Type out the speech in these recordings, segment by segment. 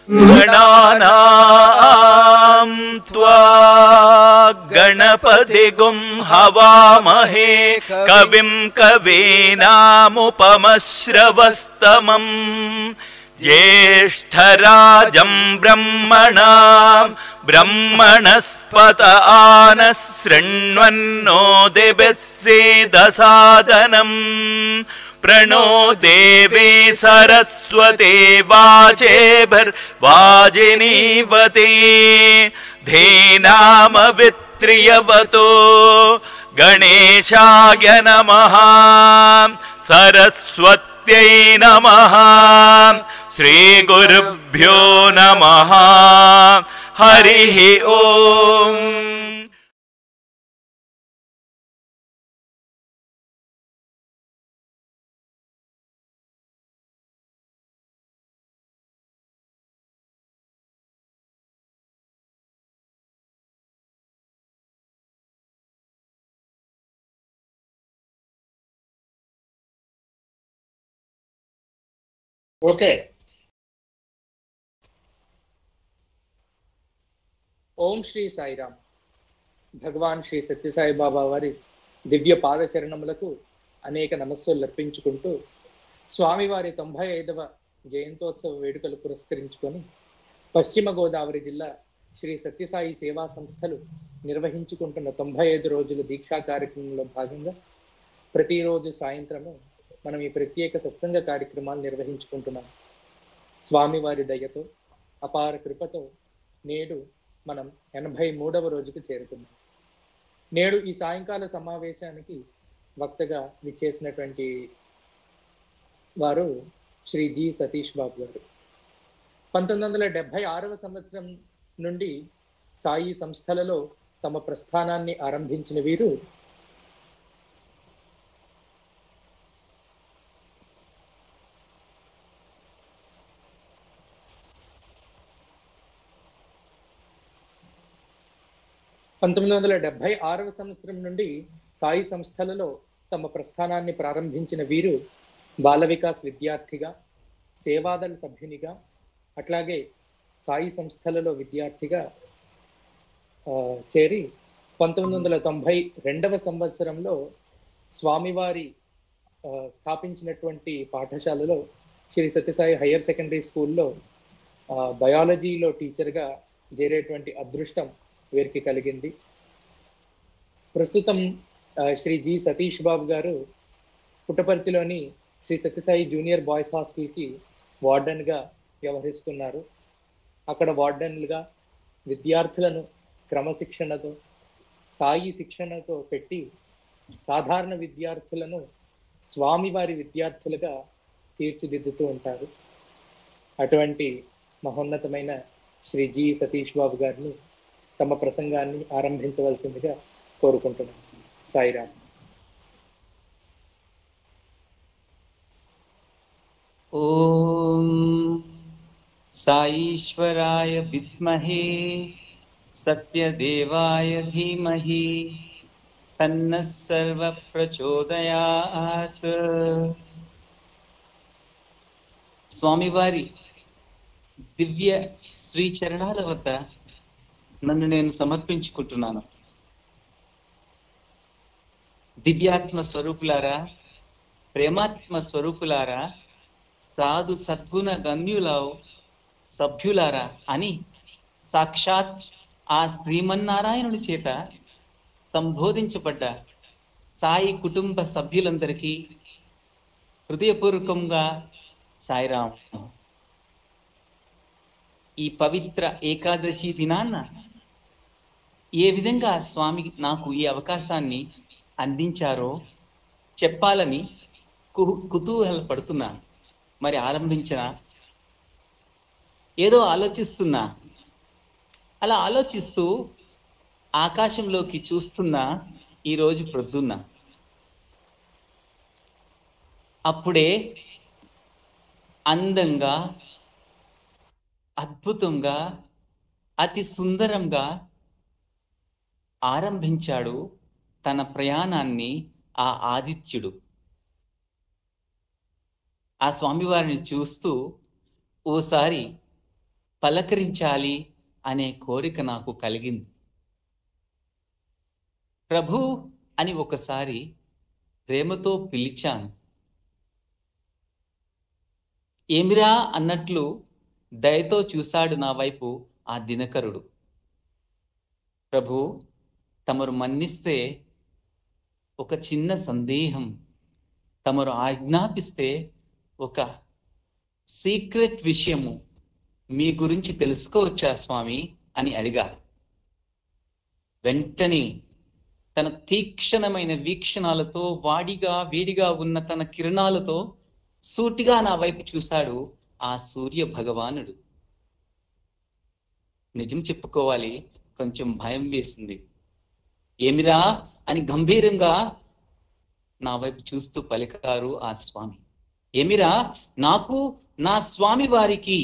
गणानाम् त्वा गणपतिगुं हवामहे कविं कवीनामुपमश्रवस्तमम् ज्येष्ठराजं ब्रह्मणाम् ब्रह्मणस्पत आनः शृण्वन्नो दिभिः सीदसादनम् प्रणो देवी सरस्वती वाचेभिर्वाजिनीवती धीनामवित्रियवतो गणेशाय नमः सरस्वत्यै नमः श्रीगुरुभ्यो नमः हरिः ओम् ఓకే ఓం శ్రీ సాయిరామ్ భగవాన్ శ్రీ సత్యసాయి బాబా వారి దివ్య పాదచరణములకు అనేక నమస్సులు అర్పించుకుంటూ స్వామివారి తొంభై ఐదవ జయంతోత్సవ వేడుకలు పురస్కరించుకొని పశ్చిమ గోదావరి జిల్లా శ్రీ సత్యసాయి సేవా సంస్థలు నిర్వహించుకుంటున్న తొంభై ఐదు రోజుల దీక్షా కార్యక్రమంలో భాగంగా ప్రతిరోజు సాయంత్రము మనం ఈ ప్రత్యేక సత్సంగ కార్యక్రమాలు నిర్వహించుకుంటున్నాం స్వామివారి దయతో అపార కృపతో నేడు మనం ఎనభై మూడవ రోజుకు చేరుకున్నాం నేడు ఈ సాయంకాల సమావేశానికి వక్తగా విచ్చేసినటువంటి వారు శ్రీ జి సతీష్ బాబు గారు పంతొమ్మిది వందల డెబ్బై ఆరవ సంవత్సరం నుండి సాయి సంస్థలలో తమ ప్రస్థానాన్ని ఆరంభించిన వీరు పంతొమ్మిది వందల డెబ్బై ఆరవ సంవత్సరం నుండి సాయి సంస్థలలో తమ ప్రస్థానాన్ని ప్రారంభించిన వీరు బాల వికాస్ విద్యార్థిగా సేవాదళ సభ్యునిగా అట్లాగే సాయి సంస్థలలో విద్యార్థిగా ఆ, చేరి పంతొమ్మిది వందల తొంభై రెండవ సంవత్సరంలో స్వామివారి ఆ, స్థాపించినటువంటి పాఠశాలలో శ్రీ సత్యసాయి హయ్యర్ సెకండరీ స్కూల్లో ఆ, బయాలజీలో టీచర్గా చేరేటువంటి అదృష్టం వీరికి కలిగింది ప్రస్తుతం ఆ, శ్రీ జి సతీష్ బాబు గారు పుట్టపర్తిలోని శ్రీ సత్యసాయి జూనియర్ బాయ్స్ హాస్టల్కి వార్డెన్గా వ్యవహరిస్తున్నారు అక్కడ వార్డెన్లుగా విద్యార్థులను క్రమశిక్షణతో సాయి శిక్షణతో పెట్టి సాధారణ విద్యార్థులను స్వామివారి విద్యార్థులుగా తీర్చిదిద్దుతూ ఉంటారు అటువంటి మహోన్నతమైన శ్రీ జి సతీష్ బాబు గారిని తమ ప్రసంగాన్ని ఆరంభించవలసిందిగా కోరుకుంటున్నాను సాయిరామ్ ॐ साईश्वराय विद्महे सत्यदेवाय धीमहि तन्नः सर्वप्रचोदयात् స్వామివారి దివ్య శ్రీచరణాల వద్ద నన్ను నేను సమర్పించుకుంటున్నాను దివ్యాత్మ స్వరూపులారా ప్రేమాత్మ స్వరూపులారా సాధు సద్గుణ గమ్యులావు సభ్యులారా అని సాక్షాత్ ఆ శ్రీమన్నారాయణుని చేత సంబోధించబడ్డ సాయి కుటుంబ సభ్యులందరికీ హృదయపూర్వకంగా సాయిరాం ఈ పవిత్ర ఏకాదశి దినాన్న ఏ విధంగా స్వామి నాకు ఈ అవకాశాన్ని అందించారో చెప్పాలని కు కుతూహల పడుతున్నాను మరి ఆరంభించిన ఏదో ఆలోచిస్తున్నా అలా ఆలోచిస్తూ ఆకాశంలోకి చూస్తున్నా ఈరోజు ప్రొద్దున్న అప్పుడే అందంగా అద్భుతంగా అతి సుందరంగా ఆరంభించాడు తన ప్రయాణాన్ని ఆ ఆదిత్యుడు ఆ స్వామివారిని చూస్తూ ఓసారి పలకరించాలి అనే కోరిక నాకు కలిగింది ప్రభు అని ఒకసారి ప్రేమతో పిలిచాను ఏమిరా అన్నట్లు దయతో చూశాడు నా వైపు ఆ దినకరుడు ప్రభు తమరు మన్నిస్తే ఒక చిన్న సందేహం తమరు ఆజ్ఞాపిస్తే ఒక సీక్రెట్ విషయము మీ గురించి తెలుసుకోవచ్చా స్వామి అని అడిగారు వెంటనే తన తీక్షణమైన వీక్షణాలతో వాడిగా వేడిగా ఉన్న తన కిరణాలతో సూటిగా నా వైపు చూశాడు ఆ సూర్య భగవానుడు నిజం చెప్పుకోవాలి కొంచెం భయం వేసింది ఏమిరా అని గంభీరంగా నా వైపు చూస్తూ పలికారు ఆ స్వామి ఏమిరా నాకు నా స్వామి వారికి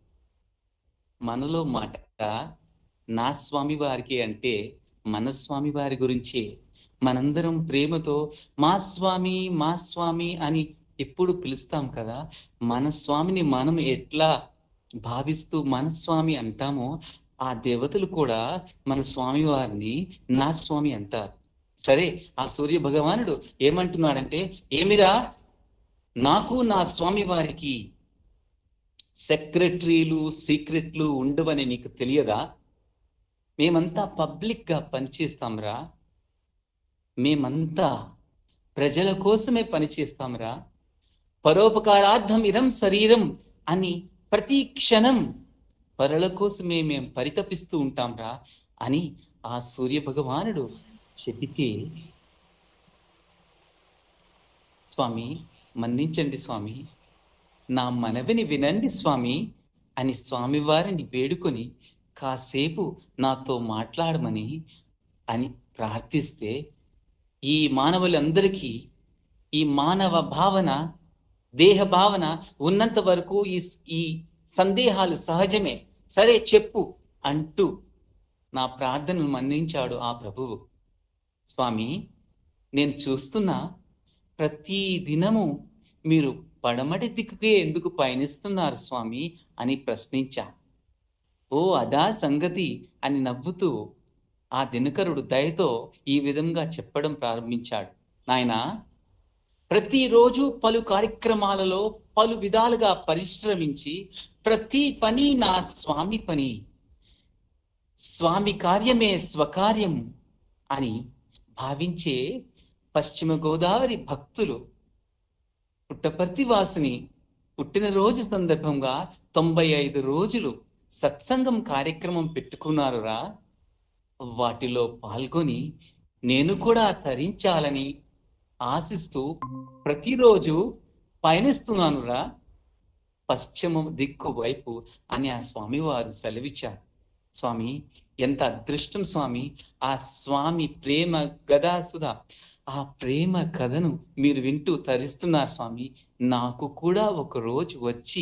మనలో మాట నా స్వామి వారికి అంటే మన స్వామి వారి గురించే మనందరం ప్రేమతో మా స్వామి మా స్వామి అని ఎప్పుడు పిలుస్తాం కదా మన స్వామిని మనం ఎట్లా భావిస్తూ మన స్వామి అంటామో ఆ దేవతలు కూడా మన స్వామి వారిని నా స్వామి అంటారు సరే ఆ సూర్య భగవానుడు ఏమంటున్నాడంటే ఏమిరా నాకు నా స్వామి వారికి సెక్రటరీలు సీక్రెట్లు ఉండవని నీకు తెలియదా మేమంతా పబ్లిక్ గా పనిచేస్తాంరా మేమంతా ప్రజల కోసమే పనిచేస్తాంరా పరోపకారార్థం ఇదం శరీరం అని ప్రతి క్షణం పరుల కోసమే మేము పరితపిస్తూ ఉంటాంరా అని ఆ సూర్య భగవానుడు చెబితే స్వామి మన్నించండి స్వామి నా మనవిని వినండి స్వామి అని స్వామివారిని వేడుకొని కాసేపు నాతో మాట్లాడమని అని ప్రార్థిస్తే ఈ మానవులందరికీ ఈ మానవ భావన దేహ భావన ఉన్నంత వరకు ఈ ఈ సందేహాలు సహజమే సరే చెప్పు అంటూ నా ప్రార్థనను మన్నించాడు ఆ ప్రభువు స్వామి నేను చూస్తున్నా ప్రతి దినము మీరు పడమటి దిక్కుకే ఎందుకు పయనిస్తున్నారు స్వామి అని ప్రశ్నించా ఓ అదా సంగతి అని నవ్వుతూ ఆ దినకరుడు దయతో ఈ విధంగా చెప్పడం ప్రారంభించాడు నాయనా ప్రతిరోజు పలు కార్యక్రమాలలో పలు విధాలుగా పరిశ్రమించి ప్రతి పని నా స్వామి పని స్వామి కార్యమే స్వకార్యం అని భావించే పశ్చిమ గోదావరి భక్తులు పుట్టపర్తి వాసిని పుట్టినరోజు సందర్భంగా తొంభై ఐదు రోజులు సత్సంగం కార్యక్రమం పెట్టుకున్నారురా వాటిలో పాల్గొని నేను కూడా తరించాలని ఆశిస్తూ ప్రతిరోజు పయనిస్తున్నానురా పశ్చిమ దిక్కు వైపు అని ఆ స్వామివారు సెలవిచ్చారు స్వామి ఎంత అదృష్టం స్వామి ఆ స్వామి ప్రేమ గదాసుధ ఆ ప్రేమ కథను మీరు వింటూ తరిస్తున్నారు స్వామి నాకు కూడా ఒక రోజు వచ్చి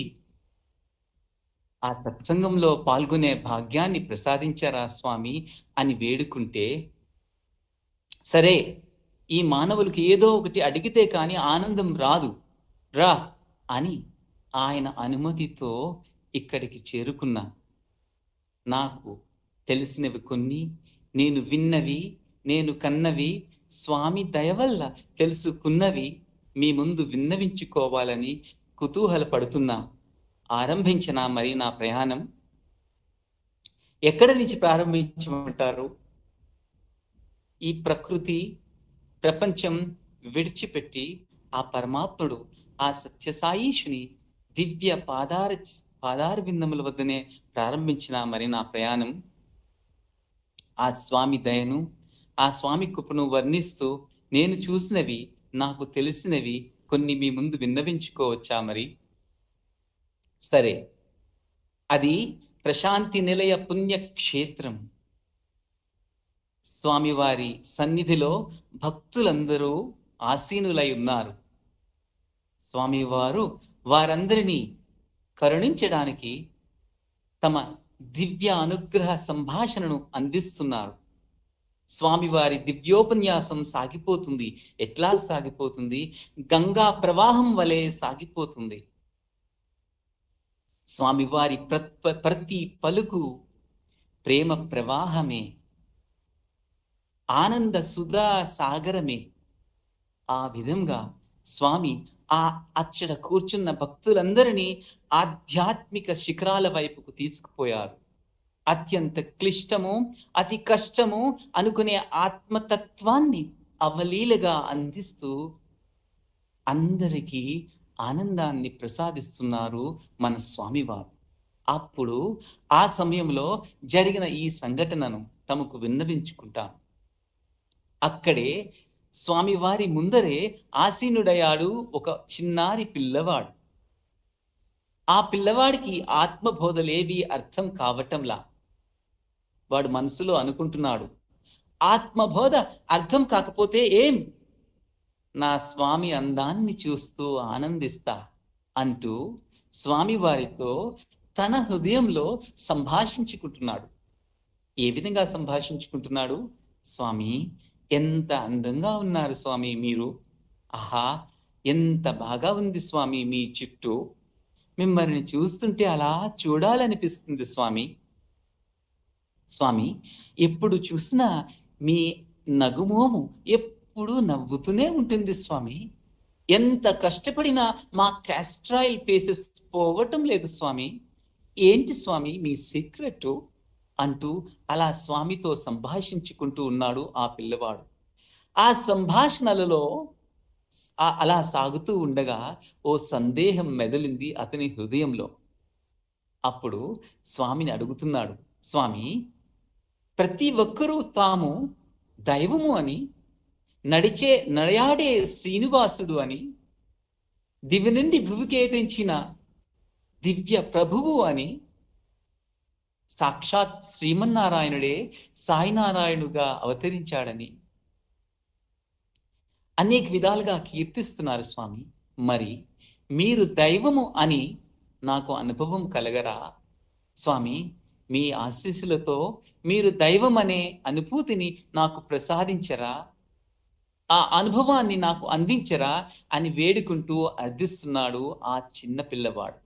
ఆ సత్సంగంలో పాల్గొనే భాగ్యాన్ని ప్రసాదించారా స్వామి అని వేడుకుంటే సరే ఈ మానవులకి ఏదో ఒకటి అడిగితే కానీ ఆనందం రాదు రా అని ఆయన అనుమతితో ఇక్కడికి చేరుకున్నా నాకు తెలిసినవి కొన్ని నేను విన్నవి నేను కన్నవి స్వామి దయ వల్ల తెలుసుకున్నవి మీ ముందు విన్నవించుకోవాలని కుతూహలపడుతున్నా ఆరంభించిన మరి నా ప్రయాణం ఎక్కడి నుంచి ప్రారంభించమంటారు ఈ ప్రకృతి ప్రపంచం విడిచిపెట్టి ఆ పరమాత్ముడు ఆ సత్యసాయీషుని దివ్య పాదార పాదార బిందముల వద్దనే ప్రారంభించిన మరి నా ప్రయాణం ఆ స్వామి దయను ఆ స్వామి కృపను వర్ణిస్తూ నేను చూసినవి నాకు తెలిసినవి కొన్ని మీ ముందు విన్నవించుకోవచ్చా మరి సరే అది ప్రశాంతి నిలయ పుణ్యక్షేత్రం స్వామివారి సన్నిధిలో భక్తులందరూ ఆసీనులై ఉన్నారు స్వామివారు వారందరినీ కరుణించడానికి తమ దివ్య అనుగ్రహ సంభాషణను అందిస్తున్నారు స్వామివారి దివ్యోపన్యాసం సాగిపోతుంది ఎట్లా సాగిపోతుంది గంగా ప్రవాహం వలె సాగిపోతుంది స్వామివారి ప్రత్ ప్రతి పలుకు ప్రేమ ప్రవాహమే ఆనంద సుధా సాగరమే ఆ విధంగా స్వామి ఆ అచ్చట కూర్చున్న భక్తులందరినీ ఆధ్యాత్మిక శిఖరాల వైపుకు తీసుకుపోయారు అత్యంత క్లిష్టము అతి కష్టము అనుకునే ఆత్మతత్వాన్ని అవలీలగా అందిస్తూ అందరికీ ఆనందాన్ని ప్రసాదిస్తున్నారు మన స్వామివారు అప్పుడు ఆ సమయంలో జరిగిన ఈ సంఘటనను తమకు విన్నవించుకుంటాను అక్కడే స్వామివారి ముందరే ఆసీనుడయ్యాడు ఒక చిన్నారి పిల్లవాడు ఆ పిల్లవాడికి ఆత్మబోధలేవి అర్థం కావటంలా వాడు మనసులో అనుకుంటున్నాడు ఆత్మబోధ అర్థం కాకపోతే ఏం నా స్వామి అందాన్ని చూస్తూ ఆనందిస్తా అంటూ స్వామివారితో తన హృదయంలో సంభాషించుకుంటున్నాడు ఏ విధంగా సంభాషించుకుంటున్నాడు స్వామి ఎంత అందంగా ఉన్నారు స్వామి మీరు ఆహా ఎంత బాగా ఉంది స్వామి మీ చుట్టూ మిమ్మల్ని చూస్తుంటే అలా చూడాలనిపిస్తుంది స్వామి స్వామి ఎప్పుడు చూసినా మీ నగుమోము ఎప్పుడు నవ్వుతూనే ఉంటుంది స్వామి ఎంత కష్టపడినా మా క్యాస్ట్రాయిల్ ఫేసెస్ పోవటం లేదు స్వామి ఏంటి స్వామి మీ సీక్రెట్ అంటూ అలా స్వామితో సంభాషించుకుంటూ ఉన్నాడు ఆ పిల్లవాడు ఆ సంభాషణలలో ఆ- అలా సాగుతూ ఉండగా ఓ సందేహం మెదలింది అతని హృదయంలో అప్పుడు స్వామిని అడుగుతున్నాడు స్వామి ప్రతి ఒక్కరూ తాము దైవము అని నడిచే నడయాడే శ్రీనివాసుడు అని దివి నుండి భువికేతించిన దివ్య ప్రభువు అని సాక్షాత్ శ్రీమన్నారాయణుడే సాయినారాయణుగా అవతరించాడని అనేక విధాలుగా కీర్తిస్తున్నారు స్వామి మరి మీరు దైవము అని నాకు అనుభవం కలగరా స్వామి మీ ఆశీస్సులతో మీరు దైవం అనే అనుభూతిని నాకు ప్రసాదించరా ఆ అనుభవాన్ని నాకు అందించరా అని వేడుకుంటూ అర్థిస్తున్నాడు ఆ చిన్న పిల్లవాడు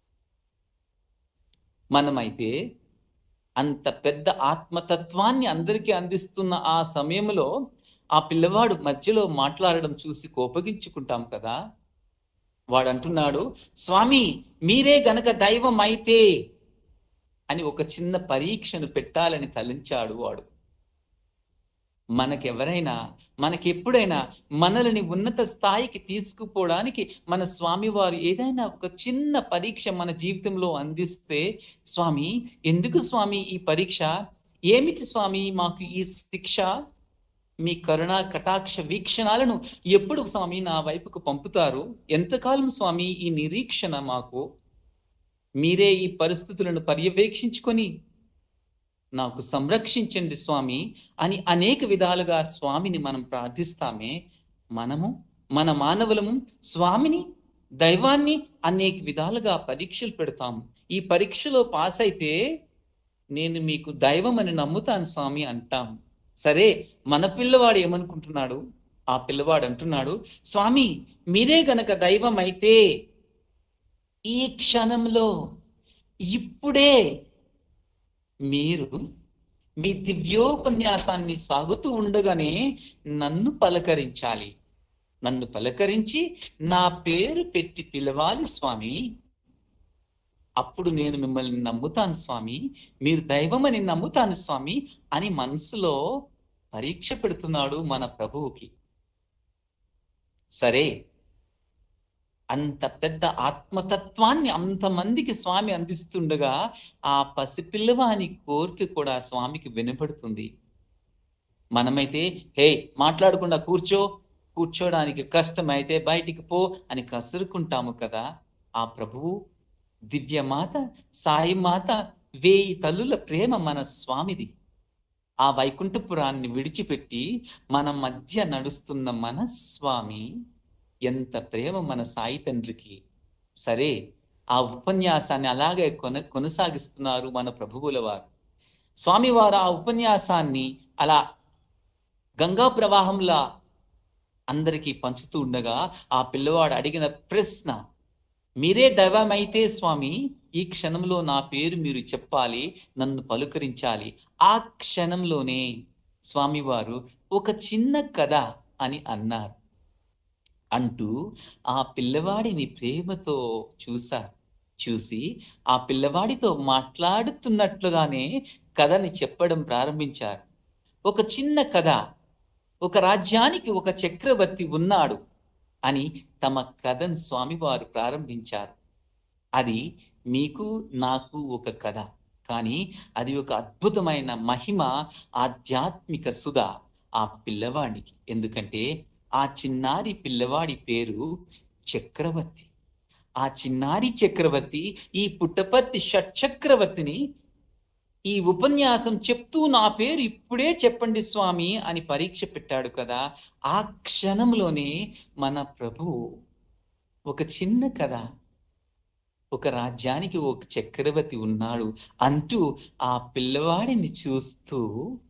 మనమైతే అంత పెద్ద ఆత్మతత్వాన్ని అందరికీ అందిస్తున్న ఆ సమయంలో ఆ పిల్లవాడు మధ్యలో మాట్లాడడం చూసి కోపగించుకుంటాం కదా వాడు అంటున్నాడు స్వామి మీరే గనక దైవం అయితే అని ఒక చిన్న పరీక్షను పెట్టాలని తలంచాడు వాడు మనకెవరైనా మనకెప్పుడైనా మనల్ని ఉన్నత స్థాయికి తీసుకుపోవడానికి మన స్వామివారు ఏదైనా ఒక చిన్న పరీక్ష మన జీవితంలో అందిస్తే స్వామి ఎందుకు స్వామి ఈ పరీక్ష ఏమిటి స్వామి మాకు ఈ శిక్ష మీ కరుణా కటాక్ష వీక్షణాలను ఎప్పుడు స్వామి నా వైపుకు పంపుతారు ఎంతకాలం స్వామి ఈ నిరీక్షణ మాకు మీరే ఈ పరిస్థితులను పర్యవేక్షించుకొని నాకు సంరక్షించండి స్వామి అని అనేక విధాలుగా స్వామిని మనం ప్రార్థిస్తామే మనము మన మానవులము స్వామిని దైవాన్ని అనేక విధాలుగా పరీక్షలు పెడతాము ఈ పరీక్షలో పాస్ అయితే నేను మీకు దైవం అని నమ్ముతాను స్వామి అంటాం సరే మన పిల్లవాడు ఏమనుకుంటున్నాడు ఆ పిల్లవాడు అంటున్నాడు స్వామి మీరే గనక దైవం అయితే ఈ క్షణంలో ఇప్పుడే మీరు మీ దివ్యోపన్యాసాన్ని సాగుతూ ఉండగానే నన్ను పలకరించాలి నన్ను పలకరించి నా పేరు పెట్టి పిలవాలి స్వామి అప్పుడు నేను మిమ్మల్ని నమ్ముతాను స్వామి మీరు దైవమని నమ్ముతాను స్వామి అని మనసులో పరీక్ష పెడుతున్నాడు మన ప్రభువుకి సరే అంత పెద్ద ఆత్మతత్వాన్ని అంతమందికి స్వామి అందిస్తుండగా ఆ పసిపిల్లవాని కోరిక కూడా స్వామికి వినపడుతుంది మనమైతే హే మాట్లాడకుండా కూర్చో కూర్చోడానికి కష్టమైతే బయటికి పో అని కసురుకుంటాము కదా ఆ ప్రభువు దివ్యమాత సాయి మాత వేయి తల్లుల ప్రేమ మన స్వామిది ఆ వైకుంఠపురాన్ని విడిచిపెట్టి మన మధ్య నడుస్తున్న మన స్వామి ఎంత ప్రేమ మన సాయి తండ్రికి సరే ఆ ఉపన్యాసాన్ని అలాగే కొన కొనసాగిస్తున్నారు మన ప్రభువుల వారు స్వామివారు ఆ ఉపన్యాసాన్ని అలా గంగా ప్రవాహంలా అందరికీ పంచుతూ ఉండగా ఆ పిల్లవాడు అడిగిన ప్రశ్న మీరే దైవమైతే స్వామి ఈ క్షణంలో నా పేరు మీరు చెప్పాలి నన్ను పలుకరించాలి ఆ క్షణంలోనే స్వామివారు ఒక చిన్న కథ అని అన్నారు అంటూ ఆ పిల్లవాడిని ప్రేమతో చూశారు చూసి ఆ పిల్లవాడితో మాట్లాడుతున్నట్లుగానే కథని చెప్పడం ప్రారంభించారు ఒక చిన్న కథ ఒక రాజ్యానికి ఒక చక్రవర్తి ఉన్నాడు అని తమ కథను స్వామివారు ప్రారంభించారు అది మీకు నాకు ఒక కథ కానీ అది ఒక అద్భుతమైన మహిమ ఆధ్యాత్మిక సుధ ఆ పిల్లవాడికి ఎందుకంటే ఆ చిన్నారి పిల్లవాడి పేరు చక్రవర్తి ఆ చిన్నారి చక్రవర్తి ఈ పుట్టపర్తి షట్చక్రవర్తిని ఈ ఉపన్యాసం చెప్తూ నా పేరు ఇప్పుడే చెప్పండి స్వామి అని పరీక్ష పెట్టాడు కదా ఆ క్షణంలోనే మన ప్రభువు ఒక చిన్న కథ ఒక రాజ్యానికి ఒక చక్రవర్తి ఉన్నాడు అంటూ ఆ పిల్లవాడిని చూస్తూ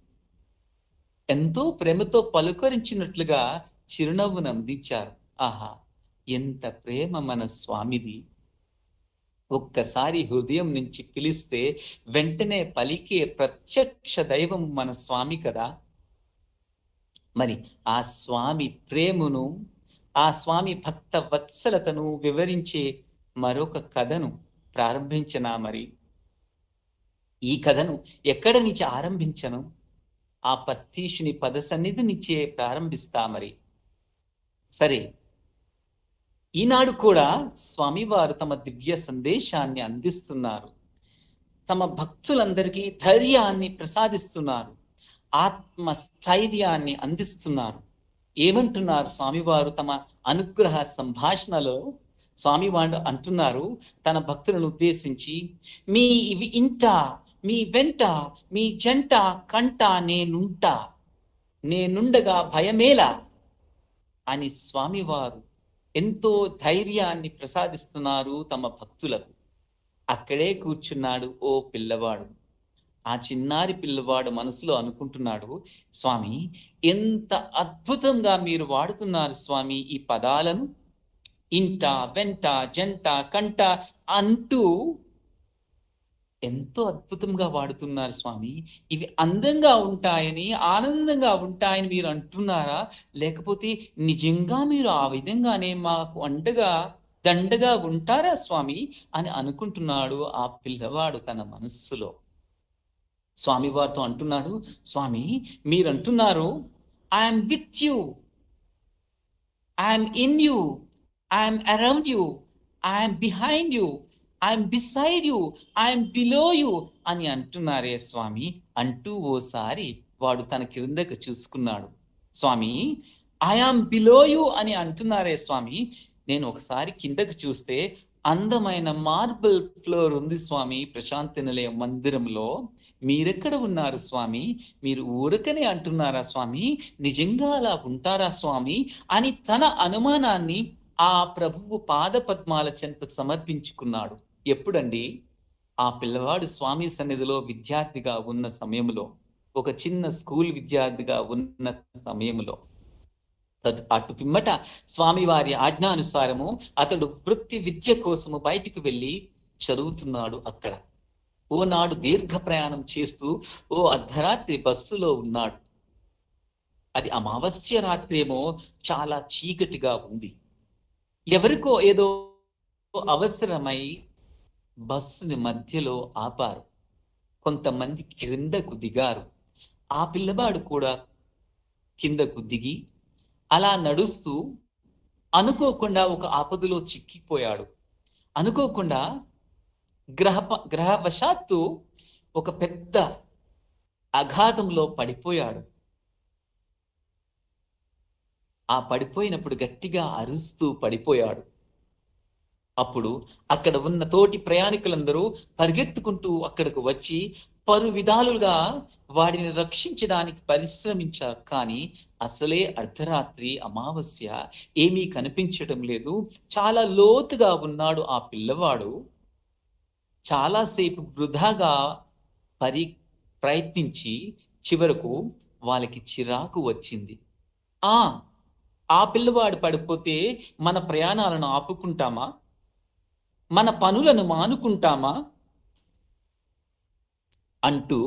ఎంతో ప్రేమతో పలుకరించినట్లుగా చిరునవ్వును అందించారు ఆహా ఎంత ప్రేమ మన స్వామిది ఒక్కసారి హృదయం నుంచి పిలిస్తే వెంటనే పలికే ప్రత్యక్ష దైవం మన స్వామి కదా మరి ఆ స్వామి ప్రేమను ఆ స్వామి భక్త వత్సలతను వివరించే మరొక కథను ప్రారంభించనా మరి ఈ కథను ఎక్కడి నుంచి ఆరంభించను ఆ పత్తీషుని పద సన్నిధి నుంచే ప్రారంభిస్తా మరి సరే ఈనాడు కూడా స్వామివారు తమ దివ్య సందేశాన్ని అందిస్తున్నారు తమ భక్తులందరికీ ధైర్యాన్ని ప్రసాదిస్తున్నారు ఆత్మస్థైర్యాన్ని అందిస్తున్నారు ఏమంటున్నారు స్వామివారు తమ అనుగ్రహ సంభాషణలో స్వామివారు అంటున్నారు తన భక్తులను ఉద్దేశించి మీ ఇవి ఇంట మీ వెంట మీ జంట కంట నేనుంటా నేనుండగా భయమేలా అని స్వామివారు ఎంతో ధైర్యాన్ని ప్రసాదిస్తున్నారు తమ భక్తులకు అక్కడే కూర్చున్నాడు ఓ పిల్లవాడు ఆ చిన్నారి పిల్లవాడు మనసులో అనుకుంటున్నాడు స్వామి ఎంత అద్భుతంగా మీరు వాడుతున్నారు స్వామి ఈ పదాలను ఇంట వెంట జంట కంట అంటూ ఎంతో అద్భుతంగా వాడుతున్నారు స్వామి ఇవి అందంగా ఉంటాయని ఆనందంగా ఉంటాయని మీరు అంటున్నారా లేకపోతే నిజంగా మీరు ఆ విధంగానే మాకు అండగా దండగా ఉంటారా స్వామి అని అనుకుంటున్నాడు ఆ పిల్లవాడు తన మనస్సులో స్వామి వారితో అంటున్నాడు స్వామి మీరు అంటున్నారు I'm with you I'm in you I'm around you I'm behind you I'm beside you I'm below you అని అంటున్నారే స్వామి అంటూ ఓసారి వాడు తన క్రిందకు చూసుకున్నాడు స్వామి ఐఆమ్ బిలో యూ అని అంటున్నారే స్వామి నేను ఒకసారి కిందకు చూస్తే అందమైన మార్బుల్ ఫ్లోర్ ఉంది స్వామి ప్రశాంతి నిలయం మందిరంలో మీరెక్కడ ఉన్నారు స్వామి మీరు ఊరకనే అంటున్నారా స్వామి నిజంగా అలా ఉంటారా స్వామి అని తన అనుమానాన్ని ఆ ప్రభువు పాద పద్మాల చెంత సమర్పించుకున్నాడు ఎప్పుడండి ఆ పిల్లవాడు స్వామి సన్నిధిలో విద్యార్థిగా ఉన్న సమయంలో ఒక చిన్న స్కూల్ విద్యార్థిగా ఉన్న సమయంలో తద్- అటు పిమ్మట స్వామివారి ఆజ్ఞానుసారము అతడు వృత్తి విద్య కోసము బయటికి వెళ్ళి చదువుతున్నాడు అక్కడ ఓనాడు దీర్ఘ ప్రయాణం చేస్తూ ఓ అర్ధరాత్రి బస్సులో ఉన్నాడు అది అమావాస్య రాత్రి ఏమో చాలా చీకటిగా ఉంది ఎవరికో ఏదో అవసరమై బస్సుని మధ్యలో ఆపారు కొంతమంది క్రిందకు దిగారు ఆ పిల్లవాడు కూడా కిందకు దిగి అలా నడుస్తూ అనుకోకుండా ఒక ఆపదలో చిక్కిపోయాడు అనుకోకుండా గ్రహ గ్రహవశాత్తు ఒక పెద్ద అఘాతంలో పడిపోయాడు ఆ పడిపోయినప్పుడు గట్టిగా అరుస్తూ పడిపోయాడు అప్పుడు అక్కడ ఉన్న తోటి ప్రయాణికులందరూ పరిగెత్తుకుంటూ అక్కడకు వచ్చి పలు విధాలుగా వాడిని రక్షించడానికి పరిశ్రమించారు కానీ అసలే అర్ధరాత్రి అమావాస్య ఏమీ కనిపించడం లేదు చాలా లోతుగా ఉన్నాడు ఆ పిల్లవాడు చాలాసేపు వృధాగా పరి ప్రయత్నించి చివరకు వాళ్ళకి చిరాకు వచ్చింది ఆ ఆ పిల్లవాడు పడిపోతే మన ప్రయాణాలను ఆపుకుంటామా మన పనులను మానుకుంటామా అంటూ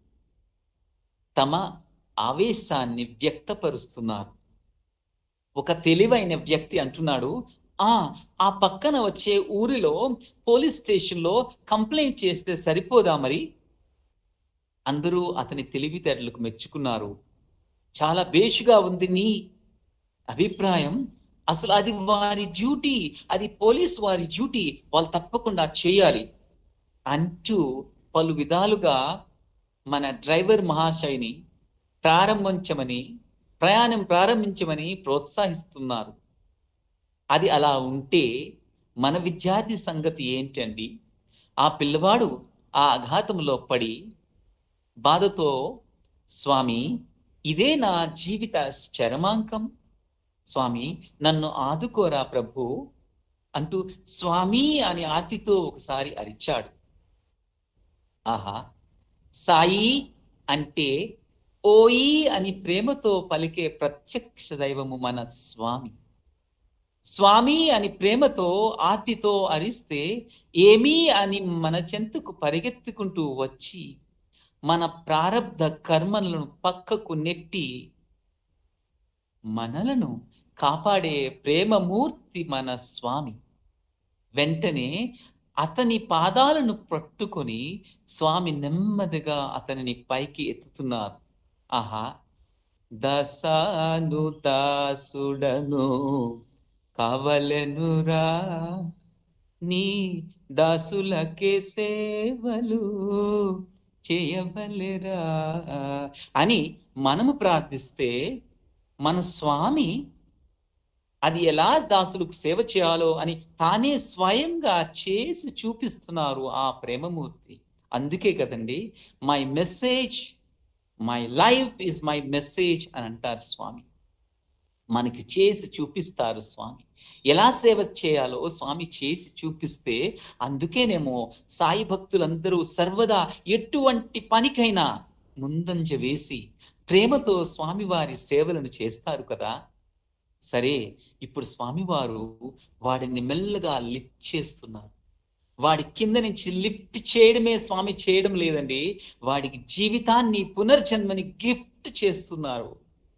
తమ ఆవేశాన్ని వ్యక్తపరుస్తున్నారు ఒక తెలివైన వ్యక్తి అంటున్నాడు ఆ ఆ పక్కన వచ్చే ఊరిలో పోలీస్ స్టేషన్లో కంప్లైంట్ చేస్తే సరిపోదా మరి అందరూ అతని తెలివితేటలకు మెచ్చుకున్నారు చాలా బేషుగా ఉంది నీ అభిప్రాయం అసలు అది వారి డ్యూటీ అది పోలీస్ వారి డ్యూటీ వాళ్ళు తప్పకుండా చేయాలి అంటూ పలు విధాలుగా మన డ్రైవర్ మహాశయుని ప్రారంభించమని ప్రయాణం ప్రారంభించమని ప్రోత్సహిస్తున్నారు అది అలా ఉంటే మన విద్యార్థి సంగతి ఏంటండి ఆ పిల్లవాడు ఆ అఘాతంలో పడి బాధతో స్వామి ఇదే నా జీవిత చరమాంకం స్వామి నన్ను ఆదుకోరా ప్రభు అంటూ స్వామి అని ఆర్తితో ఒకసారి అరిచాడు ఆహా సాయి అంటే ఓయి అని ప్రేమతో పలికే ప్రత్యక్ష దైవము మన స్వామి స్వామి అని ప్రేమతో ఆర్తితో అరిస్తే ఏమీ అని మన చెంతకు పరిగెత్తుకుంటూ వచ్చి మన ప్రారబ్ధ కర్మలను పక్కకు నెట్టి మనలను కాపాడే ప్రేమమూర్తి మన స్వామి వెంటనే అతని పాదాలను పట్టుకొని స్వామి నెమ్మదిగా అతనిని పైకి ఎత్తుతున్నారు ఆహా దశాను దాసుడను కావలెనురా నీ దాసులకే సేవలు చేయవలెరా అని మనము ప్రార్థిస్తే మన స్వామి అది ఎలా దాసులకు సేవ చేయాలో అని తానే స్వయంగా చేసి చూపిస్తున్నారు ఆ ప్రేమమూర్తి అందుకే కదండి my message my life is my message అని అంటారు స్వామి మనకి చేసి చూపిస్తారు స్వామి ఎలా సేవ చేయాలో స్వామి చేసి చూపిస్తే అందుకేనేమో సాయి భక్తులందరూ సర్వదా ఎటువంటి పనికైనా ముందంజ వేసి ప్రేమతో స్వామివారి సేవలను చేస్తారు కదా సరే ఇప్పుడు స్వామివారు వాడిని మెల్లగా లిఫ్ట్ చేస్తున్నారు వాడి కింద నుంచి లిఫ్ట్ చేయడమే స్వామి చేయడం లేదండి వాడికి జీవితాన్ని పునర్జన్మని గిఫ్ట్ చేస్తున్నారు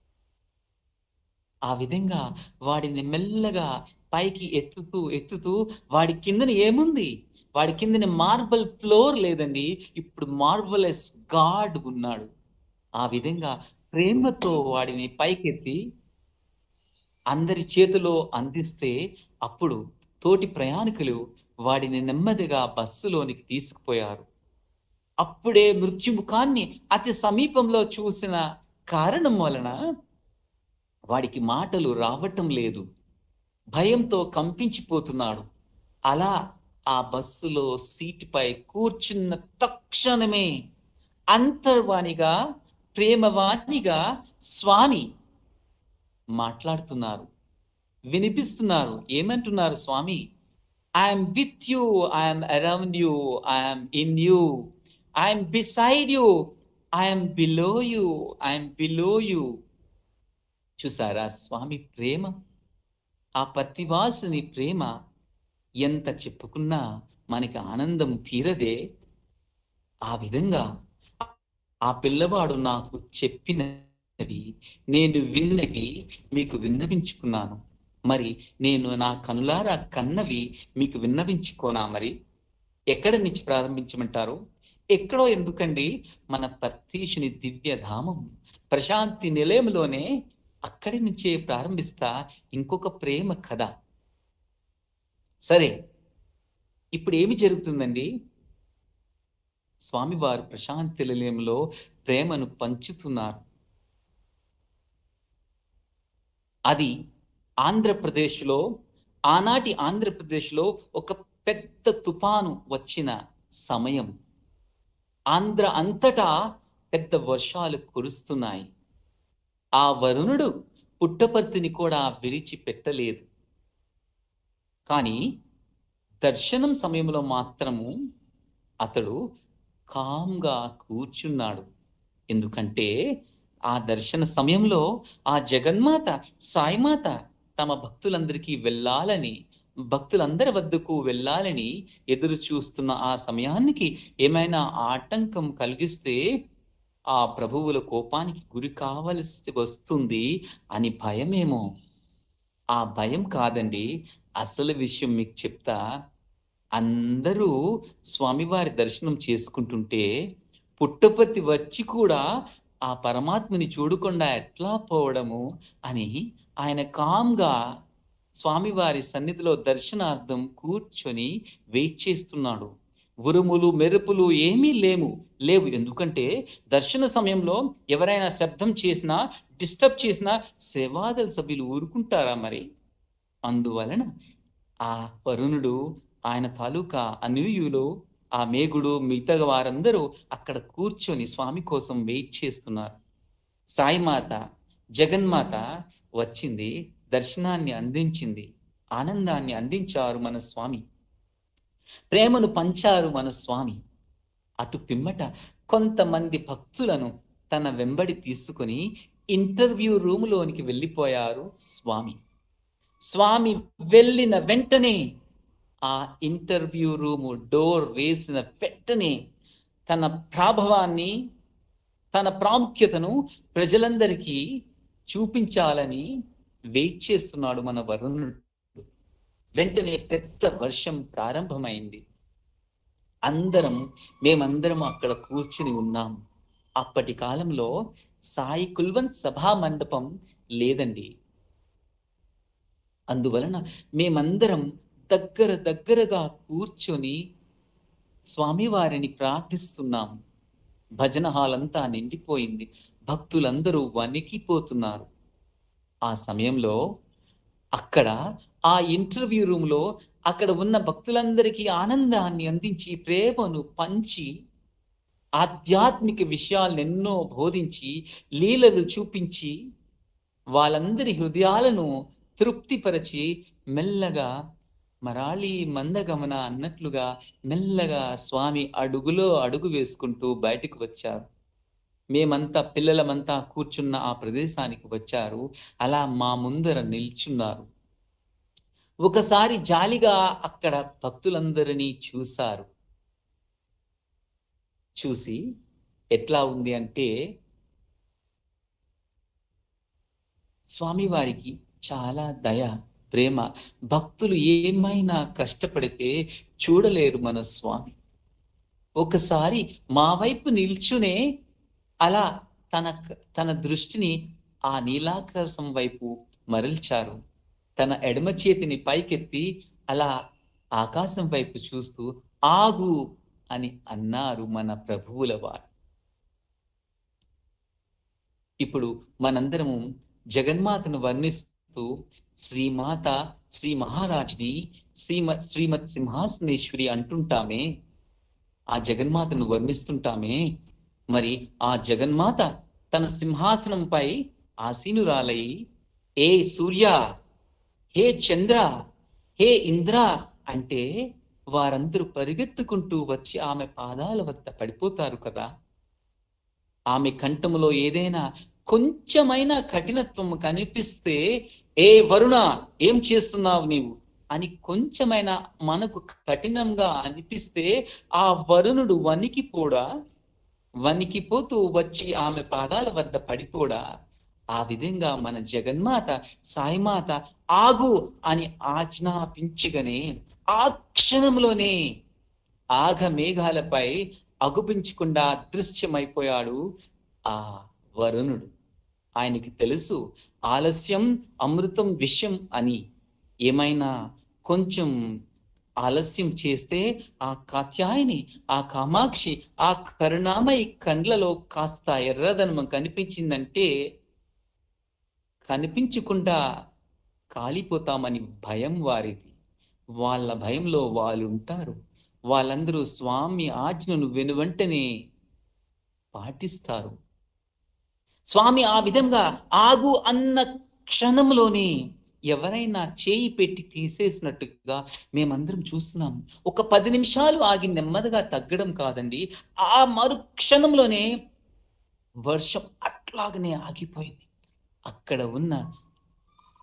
ఆ విధంగా వాడిని మెల్లగా పైకి ఎత్తుతూ ఎత్తుతూ వాడి కిందన ఏముంది వాడి కిందన మార్బల్ ఫ్లోర్ లేదండి ఇప్పుడు మార్బలెస్ గాడ్ ఉన్నాడు ఆ విధంగా ప్రేమతో వాడిని పైకెత్తి అందరి చేతిలో అందిస్తే అప్పుడు తోటి ప్రయాణికులు వాడిని నెమ్మదిగా బస్సులోనికి తీసుకుపోయారు అప్పుడే మృత్యుముఖాన్ని అతి సమీపంలో చూసిన కారణం వలన వాడికి మాటలు రావటం లేదు భయంతో కంపించిపోతున్నాడు అలా ఆ బస్సులో సీటుపై కూర్చున్న తక్షణమే అంతర్వాణిగా ప్రేమవాణిగా స్వామి మాట్లాడుతున్నారు వినిపిస్తున్నారు ఏమంటున్నారు Swami I'm with you I'm around you I'm in you I'm beside you I'm below you I'm below you చూసారా స్వామి ప్రేమ ఆ పత్తివాసుని ప్రేమ ఎంత చెప్పుకున్నా మనకి ఆనందం తీరదే ఆ విధంగా ఆ పిల్లవాడు నాకు చెప్పినవి నేను విన్నవి మీకు విన్నవించుకున్నాను మరి నేను నా కనులారా కన్నవి మీకు విన్నవించుకోనా మరి ఎక్కడి నుంచి ప్రారంభించమంటారు ఎక్కడో ఎందుకండి మన ప్రతీషుని దివ్య ధామం ప్రశాంతి నిలయంలోనే అక్కడి నుంచే ప్రారంభిస్తా ఇంకొక ప్రేమ కథ సరే ఇప్పుడు ఏమి జరుగుతుందండి స్వామివారు ప్రశాంతి నిలయంలో ప్రేమను పంచుతున్నారు అది ఆంధ్రప్రదేశ్లో ఆనాటి ఆంధ్రప్రదేశ్లో ఒక పెద్ద తుఫాను వచ్చిన సమయం ఆంధ్ర అంతటా పెద్ద వర్షాలు కురుస్తున్నాయి ఆ వరుణుడు పుట్టపర్తిని కూడా విడిచిపెట్టలేదు కానీ దర్శనం సమయంలో మాత్రము అతడు కామ్గా కూర్చున్నాడు ఎందుకంటే ఆ దర్శన సమయంలో ఆ జగన్మాత సాయిమాత తమ భక్తులందరికీ వెళ్ళాలని భక్తులందరి వద్దకు వెళ్ళాలని ఎదురు చూస్తున్న ఆ సమయానికి ఏమైనా ఆటంకం కలిగిస్తే ఆ ప్రభువుల కోపానికి గురి కావలసి వస్తుంది అని భయమేమో ఆ భయం కాదండి అసలు విషయం మీకు చెప్తా అందరూ స్వామివారి దర్శనం చేసుకుంటుంటే పుట్టపర్తి వచ్చి కూడా ఆ పరమాత్మని చూడకుండా ఎట్లా పోవడము అని ఆయన కామ్గా స్వామివారి సన్నిధిలో దర్శనార్థం కూర్చొని వెయిట్ చేస్తున్నాడు ఉరుములు మెరుపులు ఏమీ లేము లేవు ఎందుకంటే దర్శన సమయంలో ఎవరైనా శబ్దం చేసినా డిస్టర్బ్ చేసినా సేవాదల సభ్యులు ఊరుకుంటారా మరి అందువలన ఆ వరుణుడు ఆయన తాలూకా అనూయులు ఆ మేఘుడు మిగతా వారందరూ అక్కడ కూర్చొని స్వామి కోసం వెయిట్ చేస్తున్నారు సాయిమాత జగన్మాత వచ్చింది దర్శనాన్ని అందించింది ఆనందాన్ని అందించారు మన స్వామి ప్రేమను పంచారు మన స్వామి అటు పిమ్మట కొంతమంది భక్తులను తన వెంబడి తీసుకొని ఇంటర్వ్యూ రూములోనికి వెళ్ళిపోయారు స్వామి స్వామి వెళ్ళిన వెంటనే ఆ ఇంటర్వ్యూ రూము డోర్ వేసిన వెంటనే తన ప్రాభవాన్ని తన ప్రాముఖ్యతను ప్రజలందరికీ చూపించాలని వెయిట్ చేస్తున్నాడు మన వరుణుడు వెంటనే పెద్ద వర్షం ప్రారంభమైంది అందరం మేమందరం అక్కడ కూర్చుని ఉన్నాం అప్పటి కాలంలో సాయి కుల్వంత్ సభా మండపం లేదండి అందువలన మేమందరం దగ్గర దగ్గరగా కూర్చొని స్వామివారిని ప్రార్థిస్తున్నాం భజన హాల్ అంతా నిండిపోయింది భక్తులందరూ వణికిపోతున్నారు ఆ సమయంలో అక్కడ ఆ ఇంటర్వ్యూ రూమ్ లో అక్కడ ఉన్న భక్తులందరికీ ఆనందాన్ని అందించి ప్రేమను పంచి ఆధ్యాత్మిక విషయాలను ఎన్నో బోధించి లీలలు చూపించి వాళ్ళందరి హృదయాలను తృప్తిపరచి మెల్లగా మరాళి మందగమన అన్నట్లుగా మెల్లగా స్వామి అడుగులో అడుగు వేసుకుంటూ బయటకు వచ్చారు మేమంతా పిల్లలమంతా కూర్చున్న ఆ ప్రదేశానికి వచ్చారు అలా మా ముందర నిల్చున్నారు ఒకసారి జాలిగా అక్కడ భక్తులందరినీ చూశారు చూసి ఎట్లా ఉంది అంటే స్వామివారికి చాలా దయ ప్రేమ భక్తులు ఏమైనా కష్టపడితే చూడలేరు మన స్వామి ఒకసారి మా వైపు నిల్చునే అలా తన తన దృష్టిని ఆ నీలాకాశం వైపు మరల్చారు తన ఎడమ చేతిని పైకెత్తి అలా ఆకాశం వైపు చూస్తూ ఆగు అని అన్నారు మన ప్రభువుల వారు ఇప్పుడు మనందరము జగన్మాతను వర్ణిస్తూ శ్రీమాత శ్రీ మహారాజ్ని శ్రీమత్ శ్రీమత్ సింహాసనేశ్వరి అంటుంటామే ఆ జగన్మాతను వర్ణిస్తుంటామే మరి ఆ జగన్మాత తన సింహాసనంపై ఆసీనురాలై ఏ సూర్య హే చంద్ర హే ఇంద్ర అంటే వారందరూ పరిగెత్తుకుంటూ వచ్చి ఆమె పాదాల వద్ద పడిపోతారు కదా ఆమె కంఠములో ఏదైనా కొంచెమైనా కఠినత్వం కనిపిస్తే ఏ వరుణ ఏం చేస్తున్నావు నీవు అని కొంచెమైనా మనకు కఠినంగా అనిపిస్తే ఆ వరుణుడు వణికిపోడా వణికిపోతూ వచ్చి ఆమె పాదాల వద్ద పడిపోడా ఆ విధంగా మన జగన్మాత సాయిమాత ఆగు అని ఆజ్ఞాపించగానే ఆ క్షణంలోనే ఆఘ మేఘాలపై అగుపించకుండా అదృశ్యమైపోయాడు ఆ వరుణుడు ఆయనకి తెలుసు ఆలస్యం అమృతం విషయం అని ఏమైనా కొంచెం ఆలస్యం చేస్తే ఆ కాత్యాయని ఆ కామాక్షి ఆ కరుణామయి కండ్లలో కాస్త ఎర్రదనం కనిపించిందంటే కనిపించకుండా కాలిపోతామని భయం వారిది వాళ్ళ భయంలో వాళ్ళు ఉంటారు వాళ్ళందరూ స్వామి ఆజ్ఞను వెనువెంటనే పాటిస్తారు స్వామి ఆ విధంగా ఆగు అన్న క్షణంలోనే ఎవరైనా చేయి పెట్టి తీసేసినట్టుగా మేమందరం చూస్తున్నాం ఒక పది నిమిషాలు ఆగి నెమ్మదిగా తగ్గడం కాదండి ఆ మరు క్షణంలోనే వర్షం అట్లాగనే ఆగిపోయింది అక్కడ ఉన్న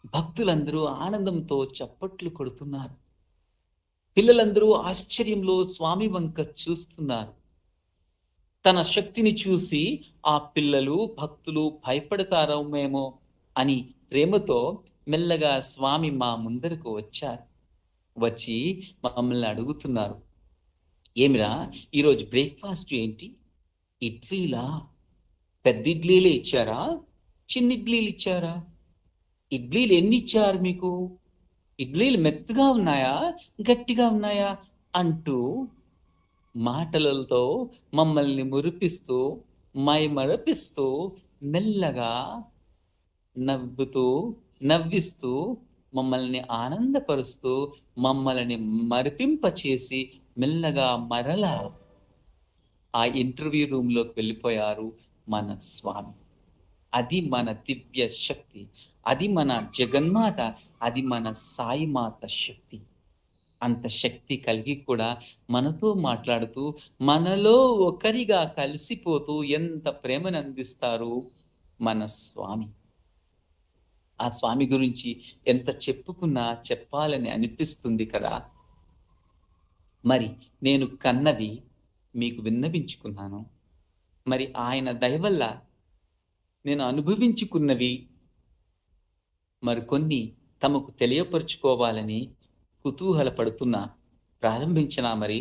భక్తులందరూ ఆనందంతో చప్పట్లు కొడుతున్నారు పిల్లలందరూ ఆశ్చర్యంలో స్వామి వంక చూస్తున్నారు తన శక్తిని చూసి ఆ పిల్లలు భక్తులు భయపడతారేమో అని ప్రేమతో మెల్లగా స్వామి మా ముందరకు వచ్చారు వచ్చి మమ్మల్ని అడుగుతున్నారు ఏమిరా ఈరోజు బ్రేక్ఫాస్ట్ ఏంటి ఇడ్లీలా పెద్ద ఇడ్లీలే ఇచ్చారా చిన్న ఇడ్లీలు ఇచ్చారా ఇడ్లీలు ఎన్ని ఇచ్చారు మీకు ఇడ్లీలు మెత్తగా ఉన్నాయా గట్టిగా ఉన్నాయా అంటూ మాటలతో మమ్మల్ని మురిపిస్తూ మైమరపిస్తూ మెల్లగా నవ్వుతూ నవ్విస్తూ మమ్మల్ని ఆనందపరుస్తూ మమ్మల్ని మరిపింపచేసి మెల్లగా మరలా ఆ ఇంటర్వ్యూ రూమ్ లోకి వెళ్ళిపోయారు మన స్వామి అది మన దివ్య శక్తి అది మన జగన్మాత అది మన సాయిమాత శక్తి అంత శక్తి కలిగి కూడా మనతో మాట్లాడుతూ మనలో ఒకరిగా కలిసిపోతూ ఎంత ప్రేమను అందిస్తారు మన స్వామి ఆ స్వామి గురించి ఎంత చెప్పుకున్నా చెప్పాలని అనిపిస్తుంది కదా మరి నేను కన్నవి మీకు విన్నవించుకున్నాను మరి ఆయన దయవల్ల నేను అనుభవించుకున్నవి మరికొన్ని తమకు తెలియపరుచుకోవాలని కుతూహలపడుతున్నా ప్రారంభించినా మరి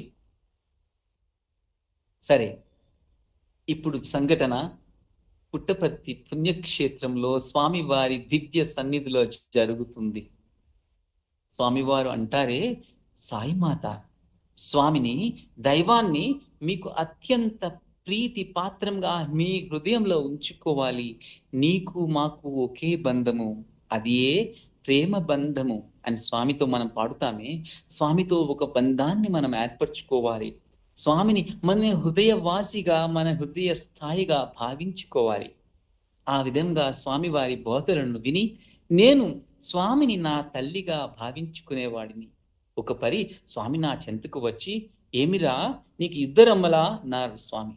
సరే ఇప్పుడు సంఘటన పుట్టపర్తి పుణ్యక్షేత్రంలో స్వామివారి దివ్య సన్నిధిలో జరుగుతుంది స్వామివారు అంటారే సాయిమాత స్వామిని దైవాన్ని మీకు అత్యంత ప్రీతి పాత్రంగా మీ హృదయంలో ఉంచుకోవాలి నీకు మాకు ఒకే బంధము అదియే ప్రేమ బంధము అని స్వామితో మనం పాడుతామే స్వామితో ఒక బంధాన్ని మనం ఏర్పరచుకోవాలి స్వామిని మన హృదయవాసిగా మన హృదయ స్థాయిగా భావించుకోవాలి ఆ విధంగా స్వామివారి బోధలను విని నేను స్వామిని నా తల్లిగా భావించుకునేవాడిని ఒక పరి స్వామి నా చెంతకు వచ్చి ఏమిరా నీకు ఇద్దరమ్మలా అన్నారు స్వామి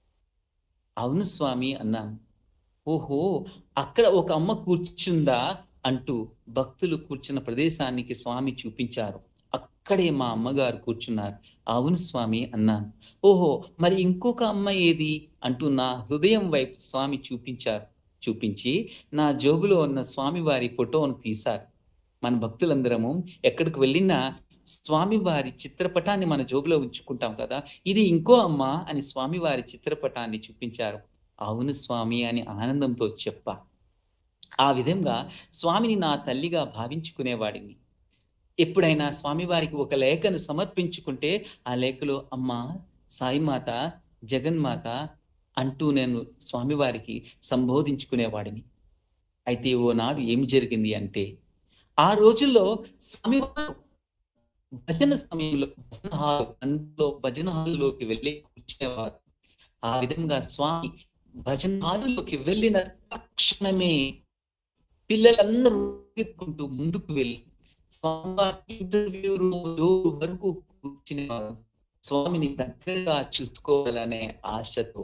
అవును స్వామి అన్నాను ఓహో అక్కడ ఒక అమ్మ కూర్చుందా అంటూ భక్తులు కూర్చున్న ప్రదేశానికి స్వామి చూపించారు అక్కడే మా అమ్మగారు కూర్చున్నారు అవును స్వామి అన్నాను ఓహో మరి ఇంకొక అమ్మ ఏది అంటూ నా హృదయం వైపు స్వామి చూపించారు చూపించి నా జోబులో ఉన్న స్వామివారి ఫోటోను తీశారు మన భక్తులందరము ఎక్కడికి వెళ్ళినా స్వామివారి చిత్రపటాన్ని మన జోబులో ఉంచుకుంటాం కదా ఇది ఇంకో అమ్మ అని స్వామివారి చిత్రపటాన్ని చూపించారు అవును స్వామి అని ఆనందంతో చెప్పా ఆ విధంగా స్వామిని నా తల్లిగా భావించుకునేవాడిని ఎప్పుడైనా స్వామివారికి ఒక లేఖను సమర్పించుకుంటే ఆ లేఖలో అమ్మ సాయిమాత జగన్మాత అంటూ నేను స్వామివారికి సంబోధించుకునేవాడిని అయితే ఓనాడు ఏమి జరిగింది అంటే ఆ రోజుల్లో స్వామివారు భజన సమయంలో భజన హాల్ అందులో భజన హాల్లోకి వెళ్ళి కూర్చునేవారు ఆ విధంగా స్వామి భజన హాల్లోకి వెళ్ళిన తక్షణమే పిల్లలందరూ పరిగెత్తుకుంటూ ముందుకు వెళ్ళి స్వామివారి ఇంటర్వ్యూ రూమ్ వరకు కూర్చునేవారు స్వామిని దగ్గరగా చూసుకోవాలనే ఆశతో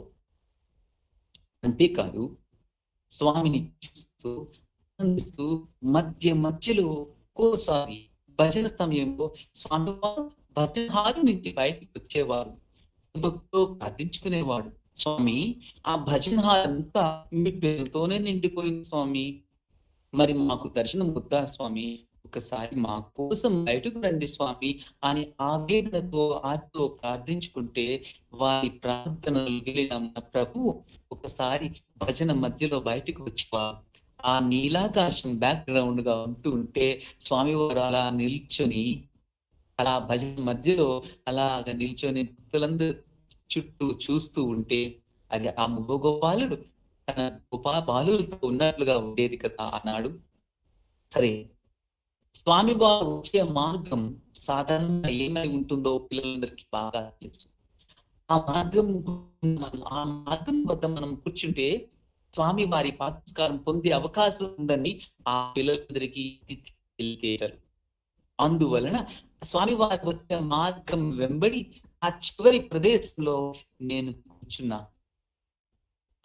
అంతేకాదు స్వామిని చూస్తూ ఆనందిస్తూ మధ్య మధ్యలో ఒక్కోసారి భజన సమయంలో స్వామివారు భజన హాలు నుంచి బయటికి వచ్చేవారు భక్తితో ప్రార్థించుకునేవాడు స్వామి ఆ భజన హాల్ అంతా మీ పేరుతోనే నిండిపోయింది స్వామి మరి మాకు దర్శనం వద్దా స్వామి ఒకసారి మా కోసం బయటకు రండి స్వామి అని ఆవేదనతో ఆర్తో ప్రార్థించుకుంటే వారి ప్రార్థనలు విలిన మన ప్రభు ఒకసారి భజన మధ్యలో బయటకు వచ్చేవారు ఆ నీలాకాశం బ్యాక్గ్రౌండ్ గా ఉంటూ ఉంటే స్వామివారు అలా నిల్చొని అలా భజన మధ్యలో అలాగ నిల్చొని భక్తులందరూ చుట్టూ చూస్తూ ఉంటే అది ఆ గోపాలుడు తన గోపా బాలులతో ఉన్నట్లుగా ఉండేది కదా అన్నాడు సరే స్వామి వారు వచ్చే మార్గం సాధారణంగా ఏమై ఉంటుందో పిల్లలందరికీ బాగా తెలుసు ఆ మార్గం మనం ఆ మార్గం వద్ద మనం కూర్చుంటే స్వామి వారి పాత్స్కారం పొందే అవకాశం ఉందని ఆ పిల్లలందరికీ తెలియజేశారు అందువలన స్వామి వారి వచ్చే మార్గం వెంబడి ఆ చివరి ప్రదేశంలో నేను కూర్చున్నా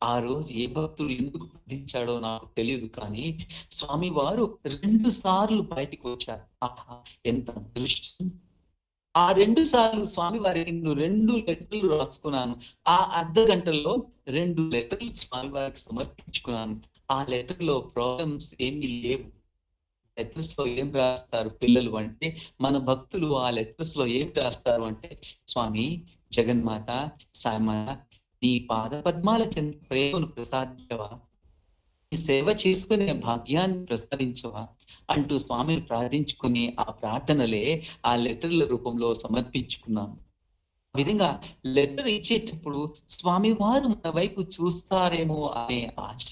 ఆ రోజు ఏ భక్తుడు ఎందుకు ప్రార్థించాడో నాకు తెలియదు కానీ స్వామి వారు రెండు సార్లు బయటికి వచ్చారు ఆహా ఎంత అదృష్టం ఆ రెండు సార్లు స్వామి వారికి నేను రెండు లెటర్లు రాసుకున్నాను ఆ అర్ధ గంటల్లో రెండు లెటర్లు స్వామి వారికి సమర్పించుకున్నాను ఆ లెటర్ లో ప్రాబ్లమ్స్ ఏమీ లేవు లెటర్స్ లో ఏం రాస్తారు పిల్లలు అంటే మన భక్తులు ఆ లెటర్స్ లో ఏం రాస్తారు అంటే స్వామి జగన్మాత సాయిమాత నీ పాద పద్మాల చెంత ప్రేమను ప్రసాదించవా నీ సేవ చేసుకునే భాగ్యాన్ని ప్రసాదించవా అంటూ స్వామిని ప్రార్థించుకుని ఆ ప్రార్థనలే ఆ లెటర్ల రూపంలో సమర్పించుకున్నాము ఆ విధంగా లెటర్ ఇచ్చేటప్పుడు స్వామి వారు మన వైపు చూస్తారేమో అనే ఆశ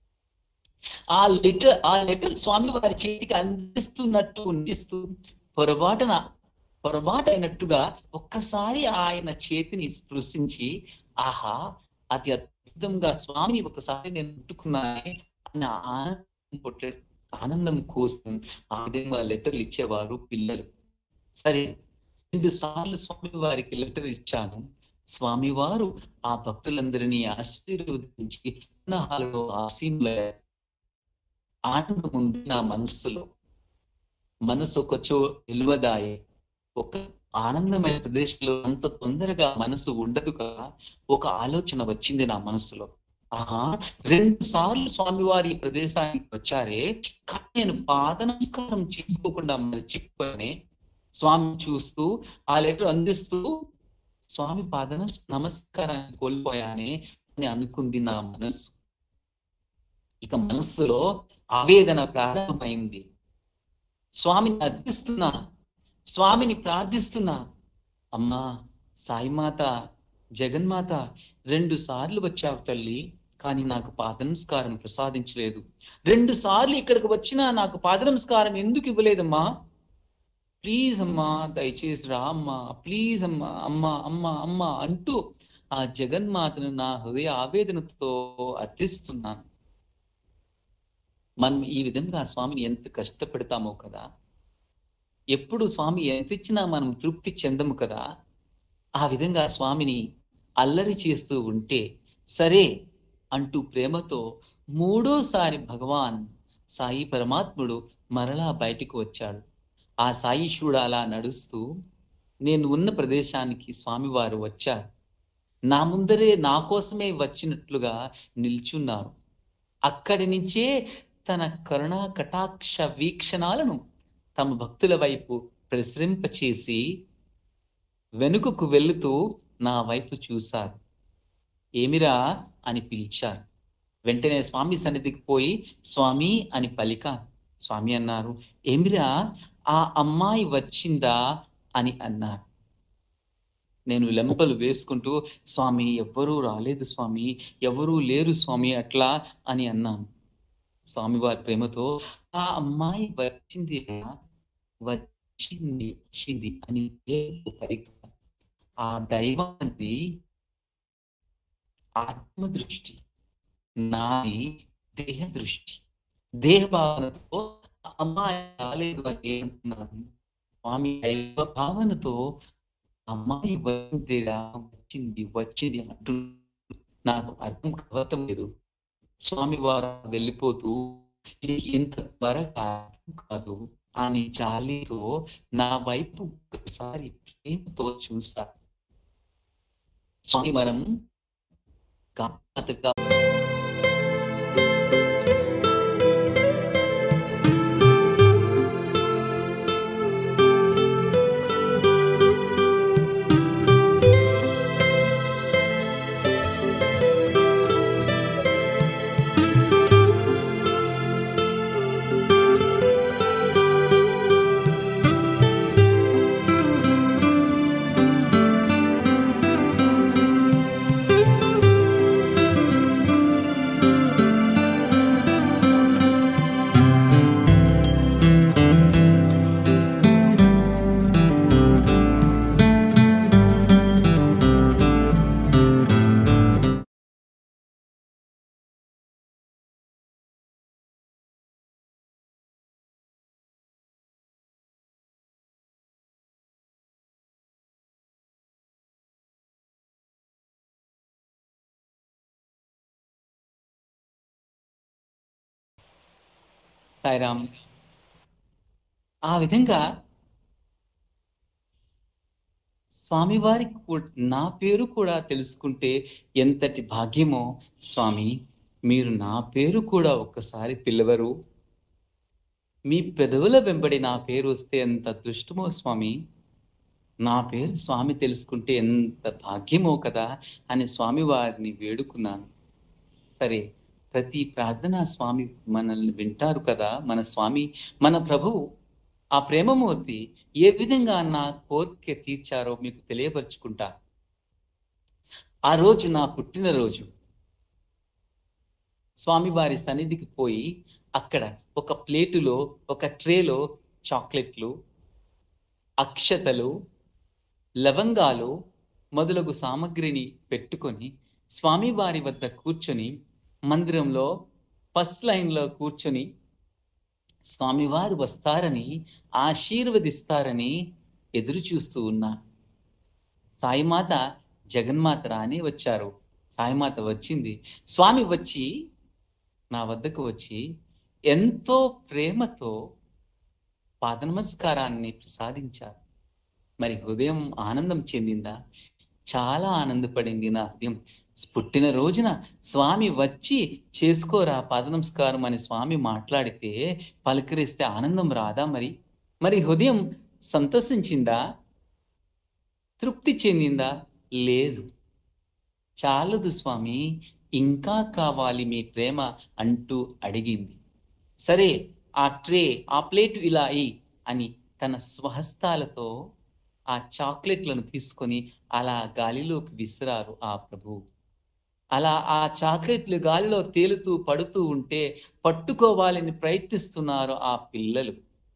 ఆ లెటర్ ఆ లెటర్ స్వామి వారి చేతికి అందిస్తున్నట్టు ఉండిస్తూ పొరపాటున పొరపాటైనట్టుగా ఒక్కసారి ఆయన చేతిని స్పృశించి ఆహా అతి అద్భుతంగా స్వామిని ఒకసారి నేను ముట్టుకున్నానే అని ఆనందం పుట్టే ఆనందం కోసం ఆ విధంగా లెటర్లు ఇచ్చేవారు పిల్లలు సరే రెండు సార్లు స్వామి వారికి లెటర్ ఇచ్చాను స్వామి వారు ఆ భక్తులందరినీ ఆశీర్వదించి హాలలో ఆసీనులయ్యారు ఆనందం ఉంది నా మనస్సులో మనసు ఒక చో నిల్వదాయే ఒక ఆనందమైన ప్రదేశంలో అంత తొందరగా మనసు ఉండదు కదా ఒక ఆలోచన వచ్చింది నా మనసులో ఆహా రెండు సార్లు స్వామివారి ఈ ప్రదేశానికి వచ్చారే కానీ నేను పాద నమస్కారం చేసుకోకుండా మర్చిపోయానే స్వామి చూస్తూ ఆ లెటర్ అందిస్తూ స్వామి పాద నమస్కారాన్ని కోల్పోయానే అని అనుకుంది నా మనస్సు ఇక మనస్సులో ఆవేదన ప్రారంభమైంది స్వామిని అర్థిస్తున్నా స్వామిని ప్రార్థిస్తున్నా అమ్మా సాయిమాత జగన్మాత రెండు సార్లు వచ్చావు తల్లి కానీ నాకు పాద నమస్కారం ప్రసాదించలేదు రెండు సార్లు ఇక్కడికి వచ్చినా నాకు పాద నమస్కారం ఎందుకు ఇవ్వలేదమ్మా ప్లీజ్ అమ్మా దయచేసి రా అమ్మా ప్లీజ్ అమ్మా అమ్మా అమ్మా అమ్మా అంటూ ఆ జగన్మాతను నా హృదయ ఆవేదనతో అర్థిస్తున్నాను మనం ఈ విధంగా స్వామిని ఎంత కష్టపెడతామో కదా ఎప్పుడు స్వామి ఎంత ఇచ్చినా మనం తృప్తి చెందము కదా ఆ విధంగా స్వామిని అల్లరి చేస్తూ ఉంటే సరే అంటూ ప్రేమతో మూడోసారి భగవాన్ సాయి పరమాత్ముడు మరలా బయటికి వచ్చాడు ఆ సాయిశుడు అలా నడుస్తూ నేను ఉన్న ప్రదేశానికి స్వామివారు వచ్చారు నా ముందరే నా కోసమే వచ్చినట్లుగా నిల్చున్నారు అక్కడి నుంచే తన కరుణా కటాక్ష వీక్షణాలను తమ భక్తుల వైపు ప్రసరింపచేసి వెనుకకు వెళుతూ నా వైపు చూశారు ఏమిరా అని పిలిచారు వెంటనే స్వామి సన్నిధికి పోయి స్వామి అని పలికాను స్వామి అన్నారు ఏమిరా ఆ అమ్మాయి వచ్చిందా అని అన్నారు నేను లెంపలు వేసుకుంటూ స్వామి ఎవ్వరూ రాలేదు స్వామి ఎవరూ లేరు స్వామి అట్లా అని అన్నాను స్వామివారి ప్రేమతో ఆ అమ్మాయి వచ్చింది వచ్చింది వచ్చింది అని పలిక ఆ దైవాన్ని ఆత్మ దృష్టి నాది దేహ దృష్టి దేహ భావనతో ఆ అమ్మాయి రాలేదు అని అంటున్నాను స్వామి దైవ భావనతో అమ్మాయి వచ్చిందిరా వచ్చింది వచ్చింది అంటూ నాకు అర్థం కావటం లేదు స్వామి వారు వెళ్ళిపోతూ ఇది ఇంత త్వరగా అర్థం కాదు అని జాలితో నా వైపు ఒకసారి ప్రేమతో చూసా స్వామి మనం గమ్మత్తుగా సాయిరామ్ ఆ విధంగా స్వామివారికి కూ- నా పేరు కూడా తెలుసుకుంటే ఎంతటి భాగ్యమో స్వామి మీరు నా పేరు కూడా ఒక్కసారి పిలవరు మీ పెదవుల వెంబడి నా పేరు వస్తే ఎంత అదృష్టమో స్వామి నా పేరు స్వామి తెలుసుకుంటే ఎంత భాగ్యమో కదా అని స్వామి వారిని వేడుకున్నాను సరే ప్రతి ప్రార్థన స్వామి మనల్ని వింటారు కదా మన స్వామి మన ప్రభువు ఆ ప్రేమమూర్తి ఏ విధంగా నా కోరిక తీర్చారో మీకు తెలియపరుచుకుంటా ఆ రోజు నా పుట్టినరోజు స్వామివారి సన్నిధికి పోయి అక్కడ ఒక ప్లేటులో ఒక ట్రేలో చాక్లెట్లు అక్షతలు లవంగాలు మొదలగు సామగ్రిని పెట్టుకొని స్వామివారి వద్ద కూర్చొని మందిరంలో ఫస్ట్ లైన్లో కూర్చొని స్వామివారు వస్తారని ఆశీర్వదిస్తారని ఎదురు చూస్తూ ఉన్నా సాయిమాత జగన్మాత రాని వచ్చారు సాయిమాత వచ్చింది స్వామి వచ్చి నా వద్దకు వచ్చి ఎంతో ప్రేమతో పాద నమస్కారాన్ని ప్రసాదించారు మరి హృదయం ఆనందం చెందిందా చాలా ఆనందపడింది నా హృదయం పుట్టిన రోజున స్వామి వచ్చి చేసుకోరా పాద నమస్కారం అని స్వామి మాట్లాడితే పలకరిస్తే ఆనందం రాదా మరి మరి హృదయం సంతోషించిందా తృప్తి చెందిందా లేదు చాలదు స్వామి ఇంకా కావాలి మీ ప్రేమ అంటూ అడిగింది సరే ఆ ట్రే ఆ ప్లేట్ ఇలా అయి అని తన స్వహస్తాలతో ఆ చాక్లెట్లను తీసుకొని అలా గాలిలోకి విసిరారు ఆ ప్రభు అలా ఆ చాక్లెట్లు గాలిలో తేలుతూ పడుతూ ఉంటే పట్టుకోవాలని ప్రయత్నిస్తున్నారు ఆ పిల్లలు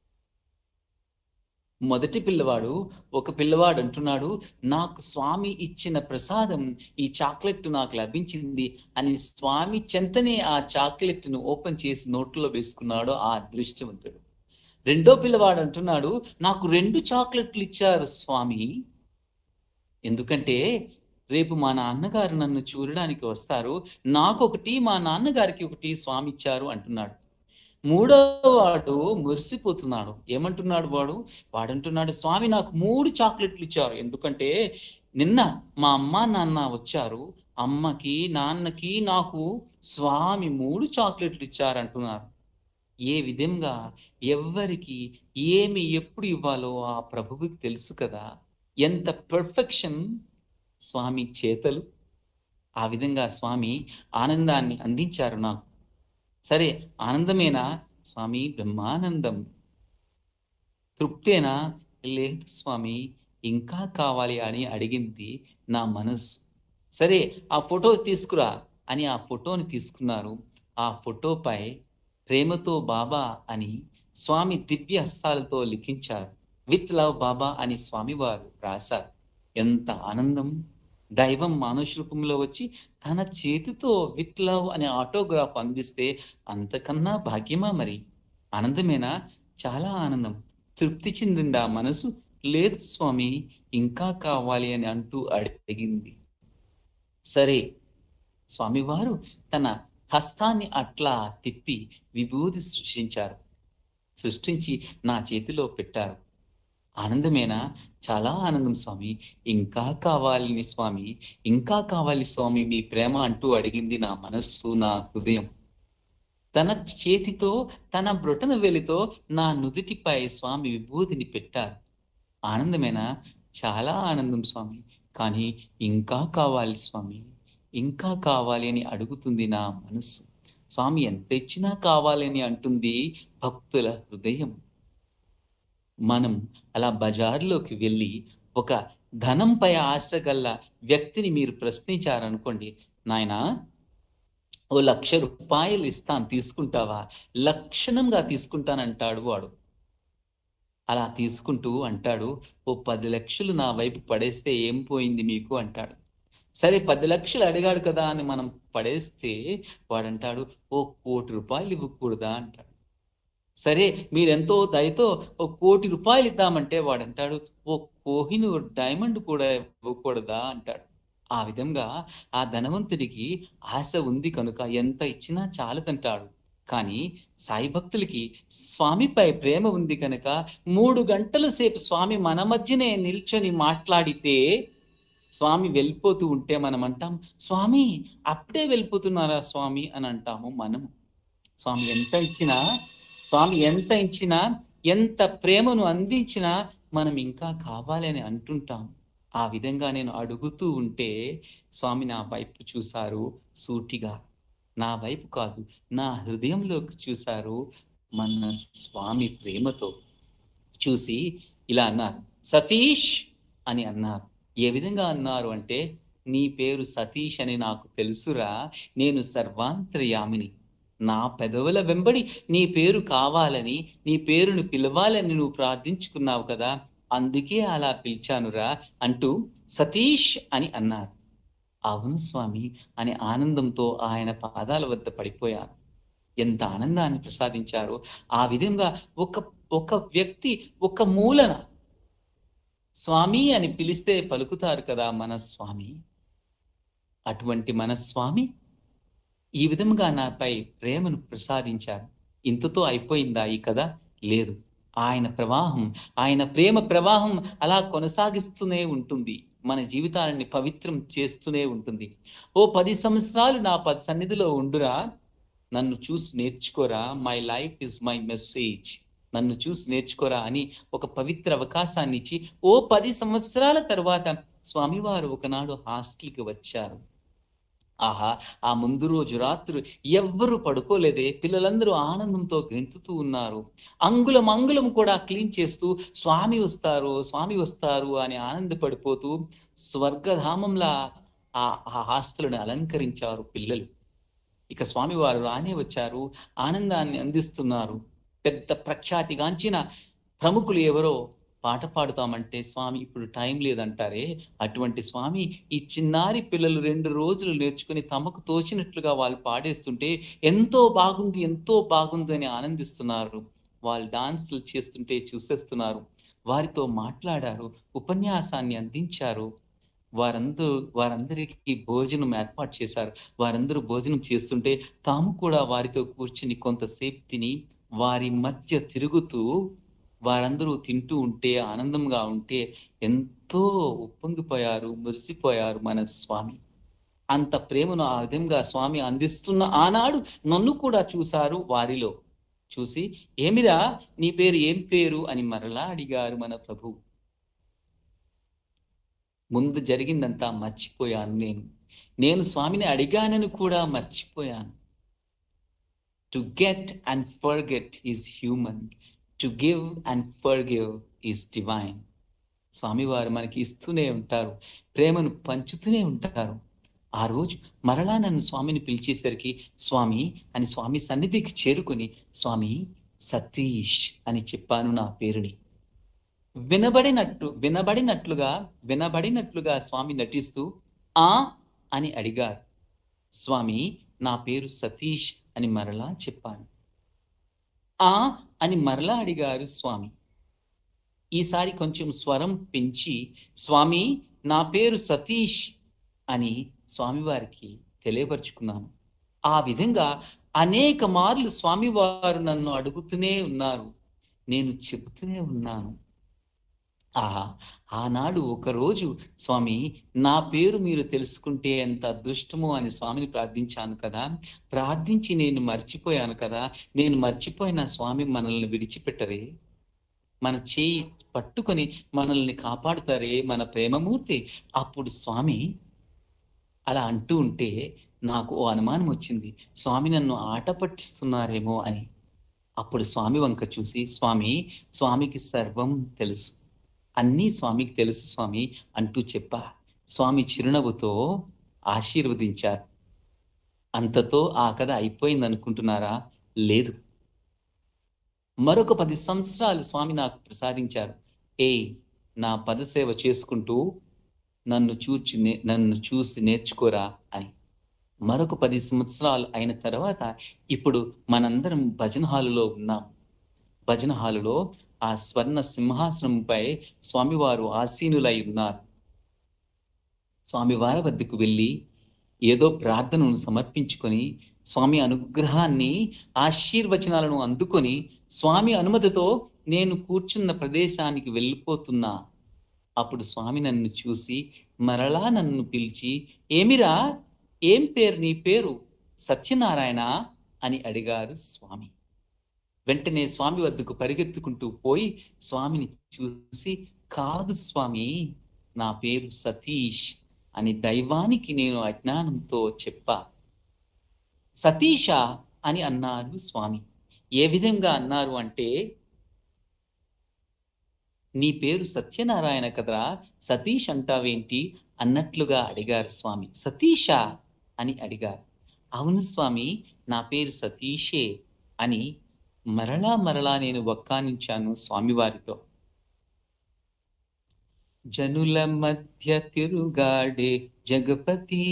మొదటి పిల్లవాడు ఒక పిల్లవాడు అంటున్నాడు నాకు స్వామి ఇచ్చిన ప్రసాదం ఈ చాక్లెట్ నాకు లభించింది అని స్వామి చెంతనే ఆ చాక్లెట్ ను ఓపెన్ చేసి నోట్లో వేసుకున్నాడు ఆ అదృష్టవంతుడు రెండో పిల్లవాడు అంటున్నాడు నాకు రెండు చాక్లెట్లు ఇచ్చారు స్వామి ఎందుకంటే రేపు మా నాన్నగారు నన్ను చూడడానికి వస్తారు నాకు ఒకటి మా నాన్నగారికి ఒకటి స్వామి ఇచ్చారు అంటున్నాడు మూడో వాడు మురిసిపోతున్నాడు ఏమంటున్నాడు వాడు వాడంటున్నాడు స్వామి నాకు మూడు చాక్లెట్లు ఇచ్చారు ఎందుకంటే నిన్న మా అమ్మ నాన్న వచ్చారు అమ్మకి నాన్నకి నాకు స్వామి మూడు చాక్లెట్లు ఇచ్చారు అంటున్నారు ఏ విధంగా ఎవ్వరికి ఏమి ఎప్పుడు ఇవ్వాలో ఆ ప్రభువుకి తెలుసు కదా ఎంత పర్ఫెక్షన్ స్వామి చేతలు ఆ విధంగా స్వామి ఆనందాన్ని అందించారు నాకు సరే ఆనందమేనా స్వామి బ్రహ్మానందం తృప్తేనా లేదు స్వామి ఇంకా కావాలి అని అడిగింది నా మనసు సరే ఆ ఫోటో తీసుకురా అని ఆ ఫోటోని తీసుకున్నారు ఆ ఫోటోపై ప్రేమతో బాబా అని స్వామి దివ్య హస్తాలతో లిఖించారు విత్ లవ్ బాబా అని స్వామివారు రాశారు ఎంత ఆనందం దైవం మానుష రూపంలో వచ్చి తన చేతితో విత్ లవ్ అనే ఆటోగ్రాఫ్ అందిస్తే అంతకన్నా భాగ్యమా మరి ఆనందమేనా చాలా ఆనందం తృప్తి చెందిందా మనసు లేదు స్వామి ఇంకా కావాలి అని అంటూ అడిగింది సరే స్వామివారు తన హస్తాన్ని అట్లా తిప్పి విభూది సృష్టించారు సృష్టించి నా చేతిలో పెట్టారు ఆనందమేనా చాలా ఆనందం స్వామి ఇంకా కావాలని స్వామి ఇంకా కావాలి స్వామి మీ ప్రేమ అంటూ అడిగింది నా మనస్సు నా హృదయం తన చేతితో తన బ్రొటన వెలితో నా నుదుటిపై స్వామి విభూతిని పెట్టారు ఆనందమేనా చాలా ఆనందం స్వామి కానీ ఇంకా కావాలి స్వామి ఇంకా కావాలి అని అడుగుతుంది నా మనస్సు స్వామి ఎంత ఇచ్చినా కావాలని అంటుంది భక్తుల హృదయం మనం అలా బజార్లోకి వెళ్ళి ఒక ధనంపై ఆశ గల్ల వ్యక్తిని మీరు ప్రశ్నించారనుకోండి నాయనా ఓ లక్ష రూపాయలు ఇస్తాను తీసుకుంటావా లక్షణంగా తీసుకుంటానంటాడు వాడు అలా తీసుకుంటూ అంటాడు ఓ పది లక్షలు నా వైపు పడేస్తే ఏం పోయింది మీకు అంటాడు సరే పది లక్షలు అడిగాడు కదా అని మనం పడేస్తే వాడంటాడు ఓ కోటి రూపాయలు ఇవ్వకూడదా అంటాడు సరే మీరెంతో దయతో ఓ కోటి రూపాయలు ఇద్దామంటే వాడంటాడు ఓ కోహినూర్ డైమండ్ కూడా ఇవ్వకూడదా అంటాడు ఆ విధంగా ఆ ధనవంతుడికి ఆశ ఉంది కనుక ఎంత ఇచ్చినా చాలదంటాడు కానీ సాయి భక్తులకి స్వామిపై ప్రేమ ఉంది కనుక మూడు గంటల సేపు స్వామి మన మధ్యనే నిల్చొని మాట్లాడితే స్వామి వెళ్ళిపోతూ ఉంటే మనం అంటాం స్వామి అప్పుడే వెళ్ళిపోతున్నారా స్వామి అని అంటాము మనము స్వామి ఎంత ఇచ్చినా స్వామి ఎంత ఇచ్చినా ఎంత ప్రేమను అందించినా మనం ఇంకా కావాలని అంటుంటాం ఆ విధంగా నేను అడుగుతూ ఉంటే స్వామి నా వైపు చూశారు సూటిగా నా వైపు కాదు నా హృదయంలోకి చూశారు మన స్వామి ప్రేమతో చూసి ఇలా అన్నారు సతీష్ అని అన్నారు ఏ విధంగా అన్నారు అంటే నీ పేరు సతీష్ అని నాకు తెలుసురా నేను సర్వాంతర్యామిని నా పెదవుల వెంబడి నీ పేరు కావాలని నీ పేరును పిలవాలని నువ్వు ప్రార్థించుకున్నావు కదా అందుకే అలా పిలిచానురా అంటూ సతీష్ అని అన్నారు అవును స్వామి అని ఆనందంతో ఆయన పాదాల వద్ద పడిపోయారు ఎంత ఆనందాన్ని ప్రసాదించారో ఆ విధంగా ఒక ఒక వ్యక్తి ఒక మూలన స్వామి అని పిలిస్తే పలుకుతారు కదా మన స్వామి అటువంటి మన స్వామి ఈ విధంగా నాపై ప్రేమను ప్రసాదించారు ఇంతతో అయిపోయిందా ఈ కథ లేదు ఆయన ప్రవాహం ఆయన ప్రేమ ప్రవాహం అలా కొనసాగిస్తూనే ఉంటుంది మన జీవితాలని పవిత్రం చేస్తూనే ఉంటుంది ఓ పది సంవత్సరాలు నా పది సన్నిధిలో ఉండురా నన్ను చూసి నేర్చుకోరా my life is my message నన్ను చూసి నేర్చుకోరా అని ఒక పవిత్ర అవకాశాన్ని ఇచ్చి ఓ పది సంవత్సరాల తర్వాత స్వామివారు ఒకనాడు హాస్టల్కి వచ్చారు ఆహా ఆ ముందు రోజు రాత్రి ఎవ్వరు పడుకోలేదే పిల్లలందరూ ఆనందంతో గెంతుతూ ఉన్నారు అంగుళం అంగుళం కూడా క్లీన్ చేస్తూ స్వామి వస్తారు స్వామి వస్తారు అని ఆనందపడిపోతూ స్వర్గధామంలా ఆ ఆ హాస్టలను అలంకరించారు పిల్లలు ఇక స్వామివారు రానే వచ్చారు ఆనందాన్ని అందిస్తున్నారు పెద్ద ప్రఖ్యాతిగాంచిన ప్రముఖులు ఎవరో పాట పాడుతామంటే స్వామి ఇప్పుడు టైం లేదంటారే అటువంటి స్వామి ఈ చిన్నారి పిల్లలు రెండు రోజులు నేర్చుకుని తమకు తోచినట్లుగా వాళ్ళు పాడేస్తుంటే ఎంతో బాగుంది ఎంతో బాగుంది అని ఆనందిస్తున్నారు వాళ్ళు డాన్సులు చేస్తుంటే చూసేస్తున్నారు వారితో మాట్లాడారు ఉపన్యాసాన్ని అందించారు వారందరూ వారందరికీ భోజనం ఏర్పాటు చేశారు వారందరూ భోజనం చేస్తుంటే తాము కూడా వారితో కూర్చుని కొంతసేపు తిని వారి మధ్య తిరుగుతూ వారందరూ తింటూ ఉంటే ఆనందంగా ఉంటే ఎంతో ఉప్పొంగిపోయారు మురిసిపోయారు మన స్వామి అంత ప్రేమను ఆ విధంగా స్వామి అందిస్తున్న ఆనాడు నన్ను కూడా చూశారు వారిలో చూసి ఏమిరా నీ పేరు ఏం పేరు అని మరలా అడిగారు మన ప్రభు ముందు జరిగిందంతా మర్చిపోయాను నేను నేను స్వామిని అడిగానని కూడా మర్చిపోయాను to get and forget is human to give and forgive is divine స్వామివారు మనకి ఇస్తూనే ఉంటారు ప్రేమను పంచుతూనే ఉంటారు ఆ రోజు మరలా నన్ను స్వామిని పిలిచేసరికి స్వామి అని స్వామి సన్నిధికి చేరుకుని స్వామి సతీష్ అని చెప్పాను నా పేరుని వినబడినట్టు వినబడినట్లుగా వినబడినట్లుగా స్వామి నటిస్తూ ఆ అని అడిగారు స్వామి నా పేరు సతీష్ అని మరలా చెప్పాను ఆ అని మరలా అడిగారు స్వామి ఈసారి కొంచెం స్వరం పెంచి స్వామి నా పేరు సతీష్ అని స్వామివారికి తెలియపరుచుకున్నాను ఆ విధంగా అనేక మార్లు స్వామివారు నన్ను అడుగుతూనే ఉన్నారు నేను చెబుతూనే ఉన్నాను ఆ ఆనాడు ఒకరోజు స్వామి నా పేరు మీరు తెలుసుకుంటే ఎంత అదృష్టమో అని స్వామిని ప్రార్థించాను కదా ప్రార్థించి నేను మర్చిపోయాను కదా నేను మర్చిపోయిన స్వామి మనల్ని విడిచిపెట్టరే మన చేయి పట్టుకొని మనల్ని కాపాడుతారే మన ప్రేమమూర్తి అప్పుడు స్వామి అలా అంటూ ఉంటే నాకు ఓ అనుమానం వచ్చింది స్వామి నన్ను ఆట పట్టిస్తున్నారేమో అని అప్పుడు స్వామి వంక చూసి స్వామి స్వామికి సర్వం తెలుసు అన్నీ స్వామికి తెలుసు స్వామి అంటూ చెప్పా స్వామి చిరునవ్వుతో ఆశీర్వదించారు అంతతో ఆ కథ అయిపోయింది అనుకుంటున్నారా లేదు మరొక పది సంవత్సరాలు స్వామి నాకు ప్రసాదించారు ఏ నా పదసేవ చేసుకుంటూ నన్ను చూచి నే- నన్ను చూసి నేర్చుకోరా అని మరొక పది సంవత్సరాలు అయిన తర్వాత ఇప్పుడు మనందరం భజన హాలులో ఉన్నాం భజన హాలులో ఆ స్వర్ణ సింహాసనంపై స్వామివారు ఆసీనులై ఉన్నారు స్వామివారి వద్దకు వెళ్ళి ఏదో ప్రార్థనను సమర్పించుకొని స్వామి అనుగ్రహాన్ని ఆశీర్వచనాలను అందుకొని స్వామి అనుమతితో నేను కూర్చున్న ప్రదేశానికి వెళ్ళిపోతున్నా అప్పుడు స్వామి నన్ను చూసి మరలా నన్ను పిలిచి ఏమిరా ఏం పేరు నీ పేరు సత్యనారాయణ అని అడిగారు స్వామి వెంటనే స్వామి వద్దకు పరిగెత్తుకుంటూ పోయి స్వామిని చూసి కాదు స్వామి నా పేరు సతీష్ అని దైవానికి నేను అజ్ఞానంతో చెప్పా సతీష అని అన్నారు స్వామి ఏ విధంగా అన్నారు అంటే నీ పేరు సత్యనారాయణ కదరా సతీష్ అంటావేంటి అన్నట్లుగా అడిగారు స్వామి సతీష అని అడిగారు అవును స్వామి నా పేరు సతీషే అని మరలా మరలా నేను వక్కానించాను స్వామివారితో జనుల మధ్య తిరుగాడే జగపతి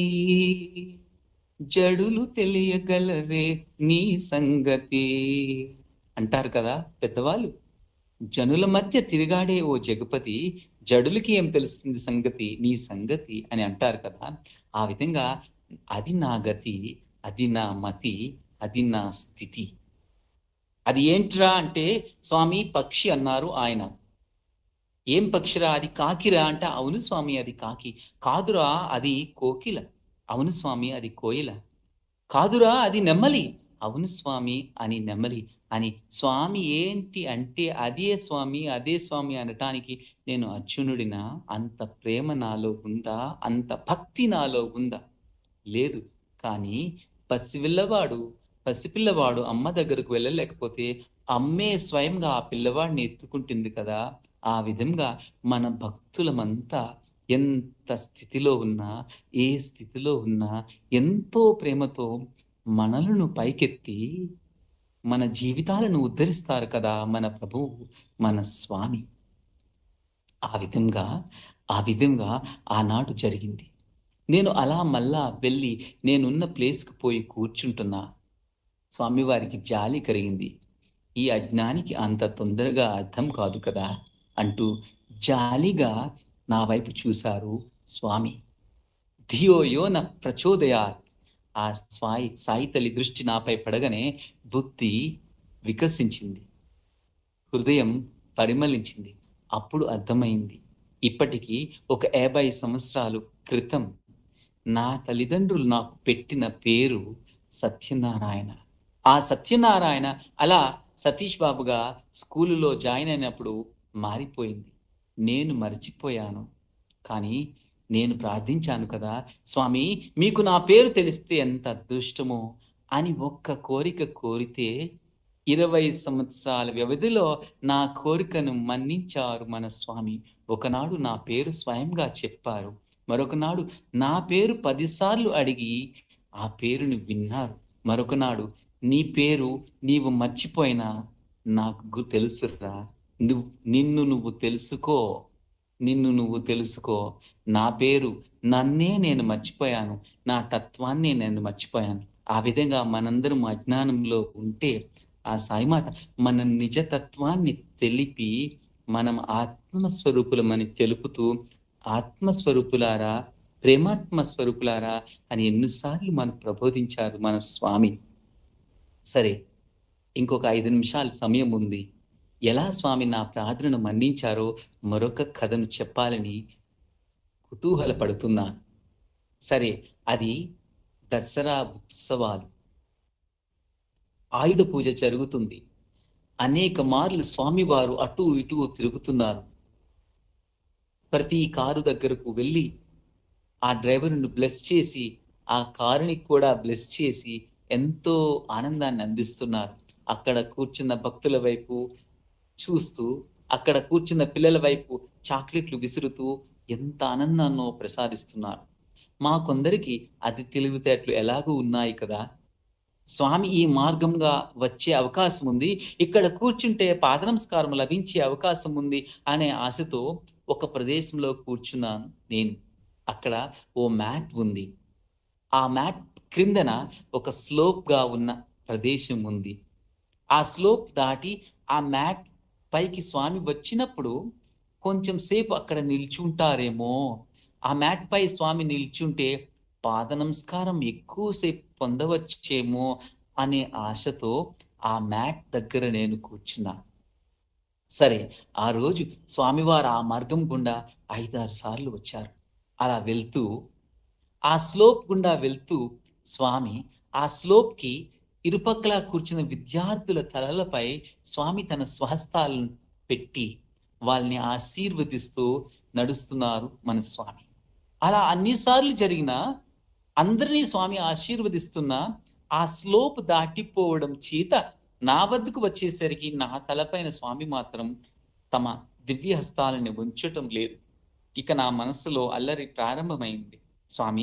జడులు తెలియగలరే నీ సంగతి అంటారు కదా పెద్దవాళ్ళు జనుల మధ్య తిరిగాడే ఓ జగపతి జడులకి ఏం తెలుస్తుంది సంగతి నీ సంగతి అని అంటారు కదా ఆ విధంగా అది నా గతి అది నా మతి అది నా స్థితి అది ఏంట్రా అంటే స్వామి పక్షి అన్నారు ఆయన ఏం పక్షిరా అది కాకిరా అంటే అవును స్వామి అది కాకి కాదురా అది కోకిల అవును స్వామి అది కోయిల కాదురా అది నెమ్మలి అవును స్వామి అని నెమ్మలి అని స్వామి ఏంటి అంటే అదే స్వామి అదే స్వామి అనటానికి నేను అర్జునుడిన అంత ప్రేమ నాలో ఉందా అంత భక్తి నాలో ఉందా లేదు కానీ పసిపిల్లవాడు పసిపిల్లవాడు అమ్మ దగ్గరకు వెళ్ళలేకపోతే అమ్మే స్వయంగా ఆ పిల్లవాడిని ఎత్తుకుంటుంది కదా ఆ విధంగా మన భక్తులమంతా ఎంత స్థితిలో ఉన్నా ఏ స్థితిలో ఉన్నా ఎంతో ప్రేమతో మనలను పైకెత్తి మన జీవితాలను ఉద్ధరిస్తారు కదా మన ప్రభువు మన స్వామి ఆ విధంగా ఆ విధంగా ఆనాడు జరిగింది నేను అలా మళ్ళా వెళ్ళి నేనున్న ప్లేస్కి పోయి కూర్చుంటున్నా స్వామివారికి జాలి కలిగింది ఈ అజ్ఞానికి అంత తొందరగా అర్థం కాదు కదా అంటూ జాలిగా నా వైపు చూశారు స్వామి ధియో యోన ప్రచోదయాత్ ఆ స్వాయి సాయి తల్లి దృష్టి నాపై పడగానే బుద్ధి వికసించింది హృదయం పరిమళించింది అప్పుడు అర్థమైంది ఇప్పటికీ ఒక యాభై సంవత్సరాలు క్రితం నా తల్లిదండ్రులు నాకు పెట్టిన పేరు సత్యనారాయణ ఆ సత్యనారాయణ అలా సతీష్ బాబుగా స్కూలులో జాయిన్ అయినప్పుడు మారిపోయింది నేను మర్చిపోయాను కానీ నేను ప్రార్థించాను కదా స్వామి మీకు నా పేరు తెలిస్తే ఎంత అదృష్టమో అని ఒక్క కోరిక కోరితే ఇరవై సంవత్సరాల వ్యవధిలో నా కోరికను మన్నించారు మన స్వామి ఒకనాడు నా పేరు స్వయంగా చెప్పారు మరొకనాడు నా పేరు పదిసార్లు అడిగి ఆ పేరుని విన్నారు మరొకనాడు నీ పేరు నీవు మర్చిపోయినా నాకు గు- తెలుసురా నువ్వు నిన్ను నువ్వు తెలుసుకో నిన్ను నువ్వు తెలుసుకో నా పేరు నన్నే నేను మర్చిపోయాను నా తత్వాన్నే నేను మర్చిపోయాను ఆ విధంగా మనందరం అజ్ఞానంలో ఉంటే ఆ సాయిమాత మన నిజతత్వాన్ని తెలిపి మనం ఆత్మస్వరూపులమని తెలుపుతూ ఆత్మస్వరూపులారా ప్రేమాత్మ స్వరూపులారా అని ఎన్నిసార్లు మనం ప్రబోధించారు మన స్వామి సరే ఇంకొక ఐదు నిమిషాల సమయం ఉంది ఎలా స్వామి నా ప్రార్థనను మన్నించారో మరొక కథను చెప్పాలని కుతూహలపడుతున్నా సరే అది దసరా ఉత్సవాలు ఆయుధ పూజ జరుగుతుంది అనేక మార్లు స్వామివారు అటు ఇటు తిరుగుతున్నారు ప్రతి కారు దగ్గరకు వెళ్ళి ఆ డ్రైవర్ను బ్లెస్ చేసి ఆ కారుని కూడా బ్లెస్ చేసి ఎంతో ఆనందాన్ని అందిస్తున్నారు అక్కడ కూర్చున్న భక్తుల వైపు చూస్తూ అక్కడ కూర్చున్న పిల్లల వైపు చాక్లెట్లు విసురుతూ ఎంత ఆనందాన్నో ప్రసాదిస్తున్నారు మా కొందరికి అది తెలివితేటలు ఎలాగూ ఉన్నాయి కదా స్వామి ఈ మార్గంగా వచ్చే అవకాశం ఉంది ఇక్కడ కూర్చుంటే పాద నమస్కారం లభించే అవకాశం ఉంది అనే ఆశతో ఒక ప్రదేశంలో కూర్చున్నాను నేను అక్కడ ఓ మ్యాట్ ఉంది ఆ మ్యాట్ క్రిందన ఒక స్లోప్ గా ఉన్న ప్రదేశం ఉంది ఆ స్లోప్ దాటి ఆ మ్యాట్ పైకి స్వామి వచ్చినప్పుడు కొంచెం సేపు అక్కడ నిల్చుంటారేమో ఆ మ్యాట్ పై స్వామి నిల్చుంటే పాద నమస్కారం ఎక్కువసేపు పొందవచ్చేమో అనే ఆశతో ఆ మ్యాట్ దగ్గర నేను కూర్చున్నా సరే ఆ రోజు స్వామివారు ఆ మార్గం గుండా ఐదారు సార్లు వచ్చారు అలా వెళ్తూ ఆ స్లోప్ గుండా వెళ్తూ స్వామి ఆ స్లోప్కి ఇరుపక్కల కూర్చున్న విద్యార్థుల తలలపై స్వామి తన స్వహస్తాలను పెట్టి వాళ్ళని ఆశీర్వదిస్తూ నడుస్తున్నారు మన స్వామి అలా అన్నిసార్లు జరిగిన అందరినీ స్వామి ఆశీర్వదిస్తున్న ఆ స్లోప్ దాటిపోవడం చేత నా వద్దకు వచ్చేసరికి నా తలపైన స్వామి మాత్రం తమ దివ్య హస్తాలని ఉంచటం లేదు ఇక నా మనసులో అల్లరి ప్రారంభమైంది స్వామి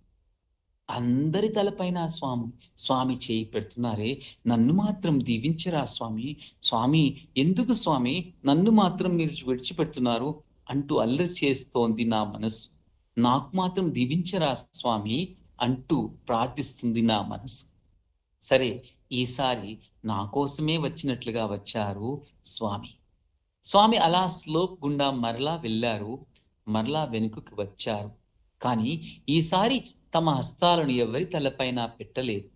అందరి తలపైన స్వామి స్వామి చేయి పెడుతున్నారే నన్ను మాత్రం దీవించరా స్వామి స్వామి ఎందుకు స్వామి నన్ను మాత్రం మీరు విడిచిపెడుతున్నారు అంటూ అల్లరి చేస్తోంది నా మనసు నాకు మాత్రం దీవించరా స్వామి అంటూ ప్రార్థిస్తుంది నా మనసు సరే ఈసారి నా కోసమే వచ్చినట్లుగా వచ్చారు స్వామి స్వామి అలా స్లోప్ గుండా మరలా వెళ్ళారు మరలా వెనుకకు వచ్చారు కానీ ఈసారి తమ హస్తాలను ఎవరి తలపైన పెట్టలేదు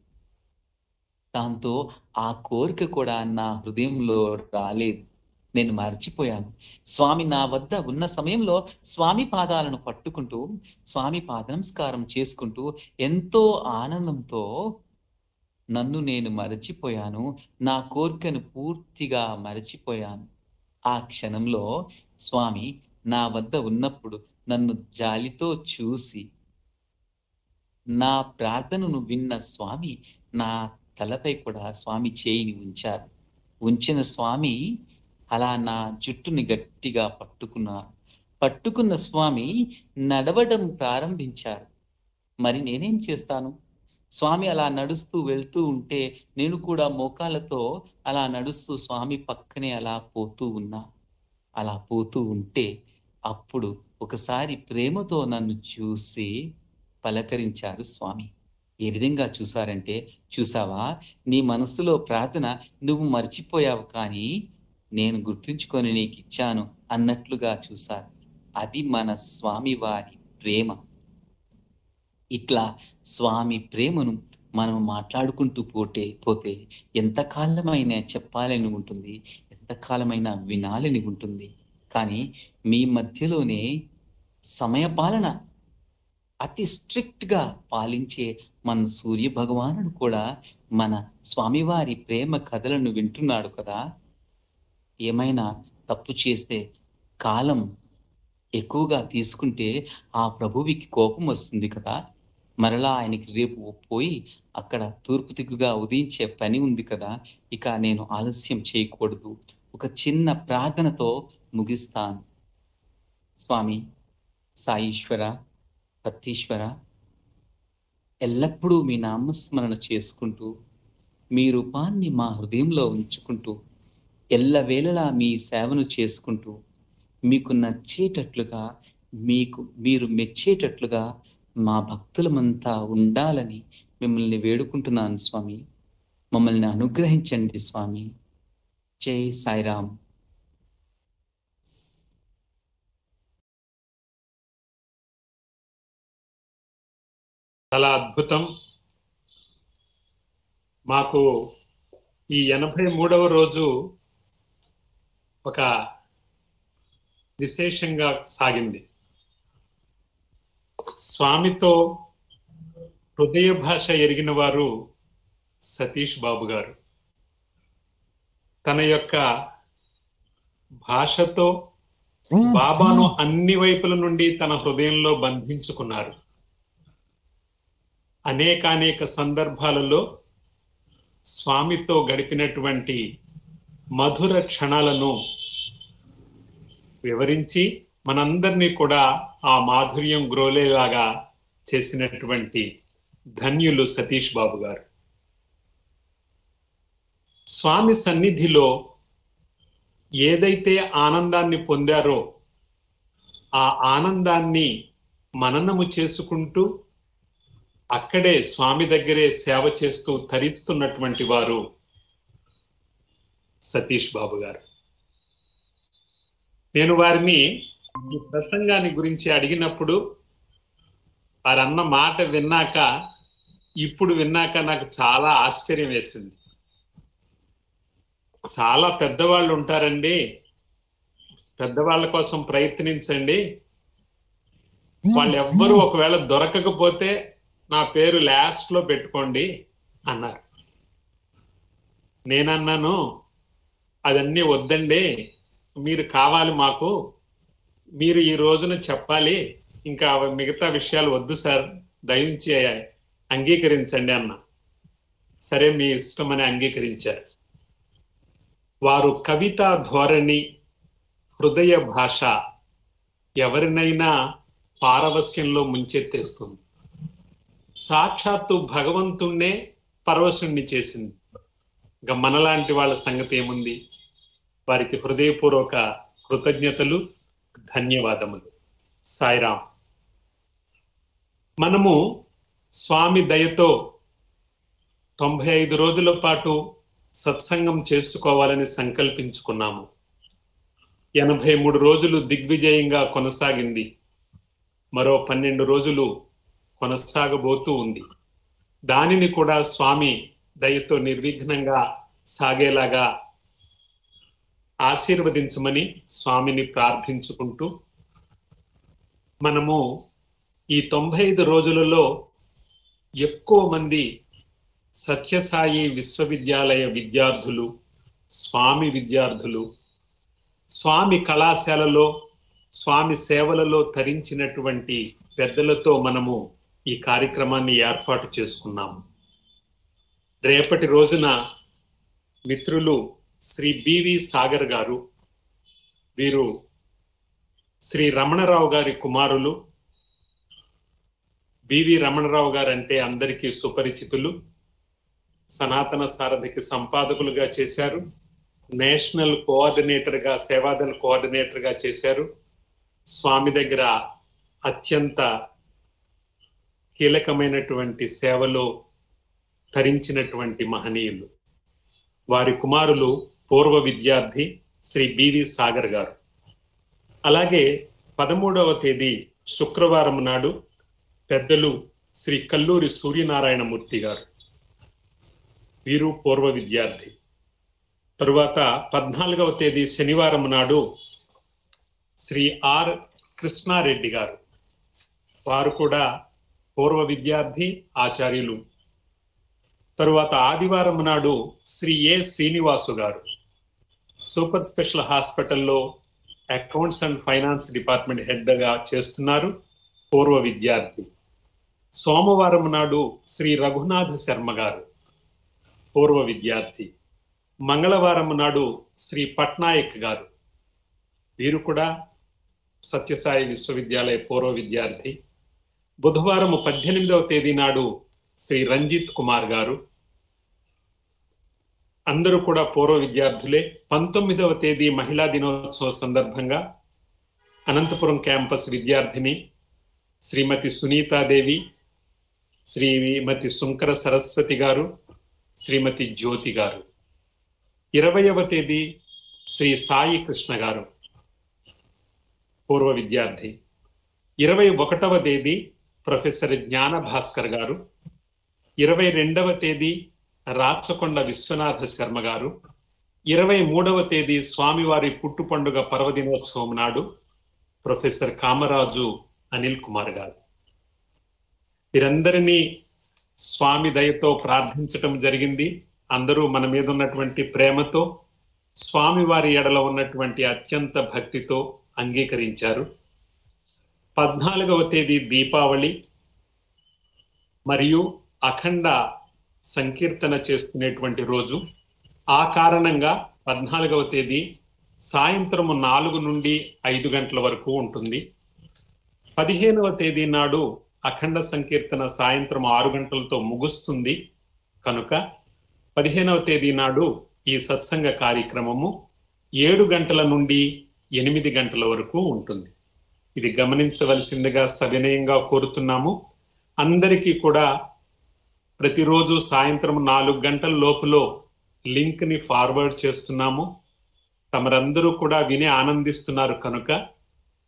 దాంతో ఆ కోరిక కూడా నా హృదయంలో రాలేదు నేను మర్చిపోయాను స్వామి నా వద్ద ఉన్న సమయంలో స్వామి పాదాలను పట్టుకుంటూ స్వామి పాద నమస్కారం చేసుకుంటూ ఎంతో ఆనందంతో నన్ను నేను మరచిపోయాను నా కోరికను పూర్తిగా మరచిపోయాను ఆ క్షణంలో స్వామి నా వద్ద ఉన్నప్పుడు నన్ను జాలితో చూసి నా ప్రార్థనను విన్న స్వామి నా తలపై కూడా స్వామి చేయిని ఉంచారు ఉంచిన స్వామి అలా నా జుట్టుని గట్టిగా పట్టుకున్నారు పట్టుకున్న స్వామి నడవడం ప్రారంభించారు మరి నేనేం చేస్తాను స్వామి అలా నడుస్తూ వెళ్తూ ఉంటే నేను కూడా మోకాలతో అలా నడుస్తూ స్వామి పక్కనే అలా పోతూ ఉన్నా అలా పోతూ ఉంటే అప్పుడు ఒకసారి ప్రేమతో నన్ను చూసి పలకరించారు స్వామి ఏ విధంగా చూసారంటే చూసావా నీ మనసులో ప్రార్థన నువ్వు మర్చిపోయావు కానీ నేను గుర్తుంచుకొని నీకు ఇచ్చాను అన్నట్లుగా చూశారు అది మన స్వామి వారి ప్రేమ ఇట్లా స్వామి ప్రేమను మనం మాట్లాడుకుంటూ పోతే పోతే ఎంతకాలమైనా చెప్పాలని ఉంటుంది ఎంతకాలమైనా వినాలని ఉంటుంది కానీ మీ మధ్యలోనే సమయపాలన అతి స్ట్రిక్ట్ గా పాలించే మన సూర్య భగవానుడు కూడా మన స్వామివారి ప్రేమ కథలను వింటున్నాడు కదా ఏమైనా తప్పు చేస్తే కాలం ఎక్కువగా తీసుకుంటే ఆ ప్రభువికి కోపం వస్తుంది కదా మరలా ఆయనకి రేపు పోయి అక్కడ తూర్పు దిక్కుగా ఉదయించే పని ఉంది కదా ఇక నేను ఆలస్యం చేయకూడదు ఒక చిన్న ప్రార్థనతో ముగిస్తాను స్వామి సాయిశ్వర పత్తీశ్వర ఎల్లప్పుడూ మీ నామస్మరణ చేసుకుంటూ మీ రూపాన్ని మా హృదయంలో ఉంచుకుంటూ ఎల్లవేళలా మీ సేవను చేసుకుంటూ మీకు నచ్చేటట్లుగా మీకు మీరు మెచ్చేటట్లుగా మా భక్తులమంతా ఉండాలని మిమ్మల్ని వేడుకుంటున్నాను స్వామి మమ్మల్ని అనుగ్రహించండి స్వామి జై సాయిరామ్ చాలా అద్భుతం మాకు ఈ ఎనభై మూడవ రోజు ఒక విశేషంగా సాగింది స్వామితో హృదయ భాష ఎరిగిన వారు సతీష్ బాబు గారు తన యొక్క భాషతో బాబాను అన్ని వైపుల నుండి తన హృదయంలో బంధించుకున్నారు అనేకానేక సందర్భాలలో స్వామితో గడిపినటువంటి మధుర క్షణాలను వివరించి మనందరినీ కూడా ఆ మాధుర్యం గ్రోలేలాగా చేసినటువంటి ధన్యులు సతీష్ బాబు గారు స్వామి సన్నిధిలో ఏదైతే ఆనందాన్ని పొందారో ఆ ఆనందాన్ని మననము చేసుకుంటూ అక్కడే స్వామి దగ్గరే సేవ చేస్తూ తరిస్తున్నటువంటి వారు సతీష్ బాబు గారు నేను వారిని ఈ ప్రసంగాన్ని గురించి అడిగినప్పుడు వారు అన్న మాట విన్నాక ఇప్పుడు విన్నాక నాకు చాలా ఆశ్చర్యం వేసింది చాలా పెద్దవాళ్ళు ఉంటారండి పెద్దవాళ్ళ కోసం ప్రయత్నించండి వాళ్ళు ఎవ్వరూ ఒకవేళ దొరకకపోతే నా పేరు లాస్ట్ లో పెట్టుకోండి అన్నారు నేనన్నాను అదన్నీ వద్దండి మీరు కావాలి మాకు మీరు ఈ రోజున చెప్పాలి ఇంకా మిగతా విషయాలు వద్దు సార్ దయించి అంగీకరించండి అన్న సరే మీ ఇష్టమని అంగీకరించారు వారు కవితా ధోరణి హృదయ భాష ఎవరినైనా పారవస్యంలో ముంచెత్తేస్తుంది సాక్షాత్తు భగవంతుణ్ణే పరవశుణ్ణి చేసింది ఇంకా మనలాంటి వాళ్ళ సంగతి ఏముంది వారికి హృదయపూర్వక కృతజ్ఞతలు ధన్యవాదములు సాయిరాం మనము స్వామి దయతో తొంభై ఐదు రోజుల పాటు సత్సంగం చేసుకోవాలని సంకల్పించుకున్నాము ఎనభై మూడు రోజులు దిగ్విజయంగా కొనసాగింది మరో పన్నెండు రోజులు కొనసాగబోతూ ఉంది దానిని కూడా స్వామి దయతో నిర్విఘ్నంగా సాగేలాగా ఆశీర్వదించమని స్వామిని ప్రార్థించుకుంటూ మనము ఈ తొంభై ఐదు రోజులలో ఎక్కువ మంది సత్యసాయి విశ్వవిద్యాలయ విద్యార్థులు స్వామి విద్యార్థులు స్వామి కళాశాలలో స్వామి సేవలలో తరించినటువంటి పెద్దలతో మనము ఈ కార్యక్రమాన్ని ఏర్పాటు చేసుకున్నాము రేపటి రోజున మిత్రులు శ్రీ బివి సాగర్ గారు వీరు శ్రీ రమణరావు గారి కుమారులు బివి రమణరావు గారు అంటే అందరికీ సుపరిచితులు సనాతన సారథికి సంపాదకులుగా చేశారు నేషనల్ కోఆర్డినేటర్ గా సేవాదల్ కోఆర్డినేటర్ గా చేశారు స్వామి దగ్గర అత్యంత కీలకమైనటువంటి సేవలో తరించినటువంటి మహనీయులు వారి కుమారులు పూర్వ విద్యార్థి శ్రీ బివి సాగర్ గారు అలాగే పదమూడవ తేదీ శుక్రవారం నాడు పెద్దలు శ్రీ కల్లూరి సూర్యనారాయణమూర్తి గారు వీరు పూర్వ విద్యార్థి తరువాత పద్నాలుగవ తేదీ శనివారం నాడు శ్రీ ఆర్ కృష్ణారెడ్డి గారు వారు కూడా పూర్వ విద్యార్థి ఆచార్యులు తరువాత ఆదివారం నాడు శ్రీ ఏ శ్రీనివాసు గారు సూపర్ స్పెషల్ హాస్పిటల్లో accounts and finance department head గా చేస్తున్నారు పూర్వ విద్యార్థి సోమవారం నాడు శ్రీ రఘునాథ శర్మ గారు పూర్వ విద్యార్థి మంగళవారం నాడు శ్రీ పట్నాయక్ గారు వీరు కూడా సత్యసాయి విశ్వవిద్యాలయ పూర్వ విద్యార్థి బుధవారం పద్దెనిమిదవ తేదీ నాడు శ్రీ రంజిత్ కుమార్ గారు అందరూ కూడా పూర్వ విద్యార్థులే పంతొమ్మిదవ తేదీ మహిళా దినోత్సవ సందర్భంగా అనంతపురం క్యాంపస్ విద్యార్థిని శ్రీమతి సునీతాదేవి శ్రీమతి శుంకర సరస్వతి గారు శ్రీమతి జ్యోతి గారు ఇరవయవ తేదీ శ్రీ సాయి కృష్ణ గారు పూర్వ విద్యార్థి ఇరవై ఒకటవ తేదీ ప్రొఫెసర్ జ్ఞాన భాస్కర్ గారు ఇరవై రెండవ తేదీ రాచకొండ విశ్వనాథ శర్మ గారు ఇరవై మూడవ తేదీ స్వామివారి పుట్టు పండుగ పర్వదినోత్సవం నాడు ప్రొఫెసర్ కామరాజు అనిల్ కుమార్ గారు వీరందరినీ స్వామి దయతో ప్రార్థించటం జరిగింది అందరూ మన మీద ఉన్నటువంటి ప్రేమతో స్వామి వారి ఎడల ఉన్నటువంటి అత్యంత భక్తితో అంగీకరించారు పద్నాలుగవ తేదీ దీపావళి మరియు అఖండ సంకీర్తన చేసుకునేటువంటి రోజు ఆ కారణంగా పద్నాలుగవ తేదీ సాయంత్రం నాలుగు నుండి ఐదు గంటల వరకు ఉంటుంది పదిహేనవ తేదీ నాడు అఖండ సంకీర్తన సాయంత్రం ఆరు గంటలతో ముగుస్తుంది కనుక పదిహేనవ తేదీ నాడు ఈ సత్సంగ కార్యక్రమము ఏడు గంటల నుండి ఎనిమిది గంటల వరకు ఉంటుంది ఇది గమనించవలసిందిగా సవినయంగా కోరుతున్నాము అందరికీ కూడా ప్రతిరోజు సాయంత్రం నాలుగు గంటల లోపులో లింక్ ని ఫార్వర్డ్ చేస్తున్నాము తమరందరూ కూడా విని ఆనందిస్తున్నారు కనుక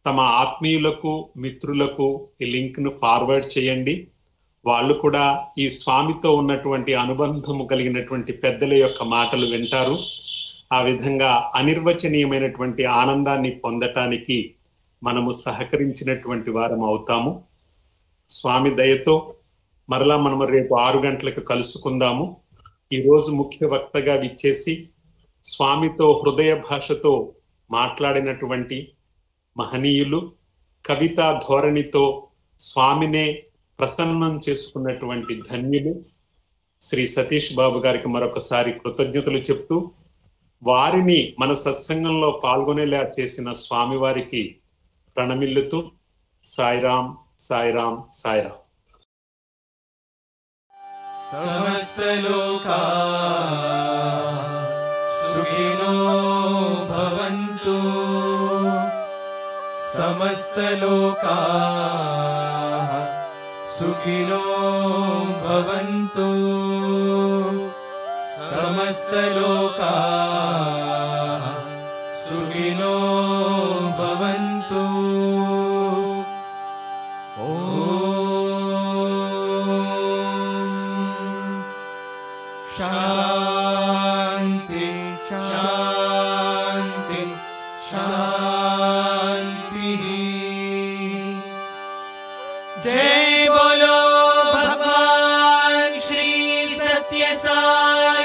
తమ ఆత్మీయులకు మిత్రులకు ఈ లింక్ ను ఫార్వర్డ్ చేయండి వాళ్ళు కూడా ఈ స్వామితో ఉన్నటువంటి అనుబంధము కలిగినటువంటి పెద్దల యొక్క మాటలు వింటారు ఆ విధంగా అనిర్వచనీయమైనటువంటి ఆనందాన్ని పొందటానికి మనము సహకరించినటువంటి వారం అవుతాము స్వామి దయతో మరలా మనము రేపు ఆరు గంటలకు కలుసుకుందాము ఈరోజు ముఖ్య వక్తగా విచ్చేసి స్వామితో హృదయ భాషతో మాట్లాడినటువంటి మహనీయులు కవితా ధోరణితో స్వామినే ప్రసన్నం చేసుకున్నటువంటి ధన్యులు శ్రీ సతీష్ బాబు గారికి మరొకసారి కృతజ్ఞతలు చెప్తూ వారిని మన సత్సంగంలో పాల్గొనేలా చేసిన స్వామివారికి ప్రణమిల్లుతూ సాయిరాం సాయిరాం సాయిరాం समस्तलोका सुखिनो भवन्तु समस्तलोका सुखिनो भवन्तु समस्तलोका सुखिनो भवन्तु ॐ शान्ति शान्ति शान्तिः जय बोलो भगवान श्री सत्य साई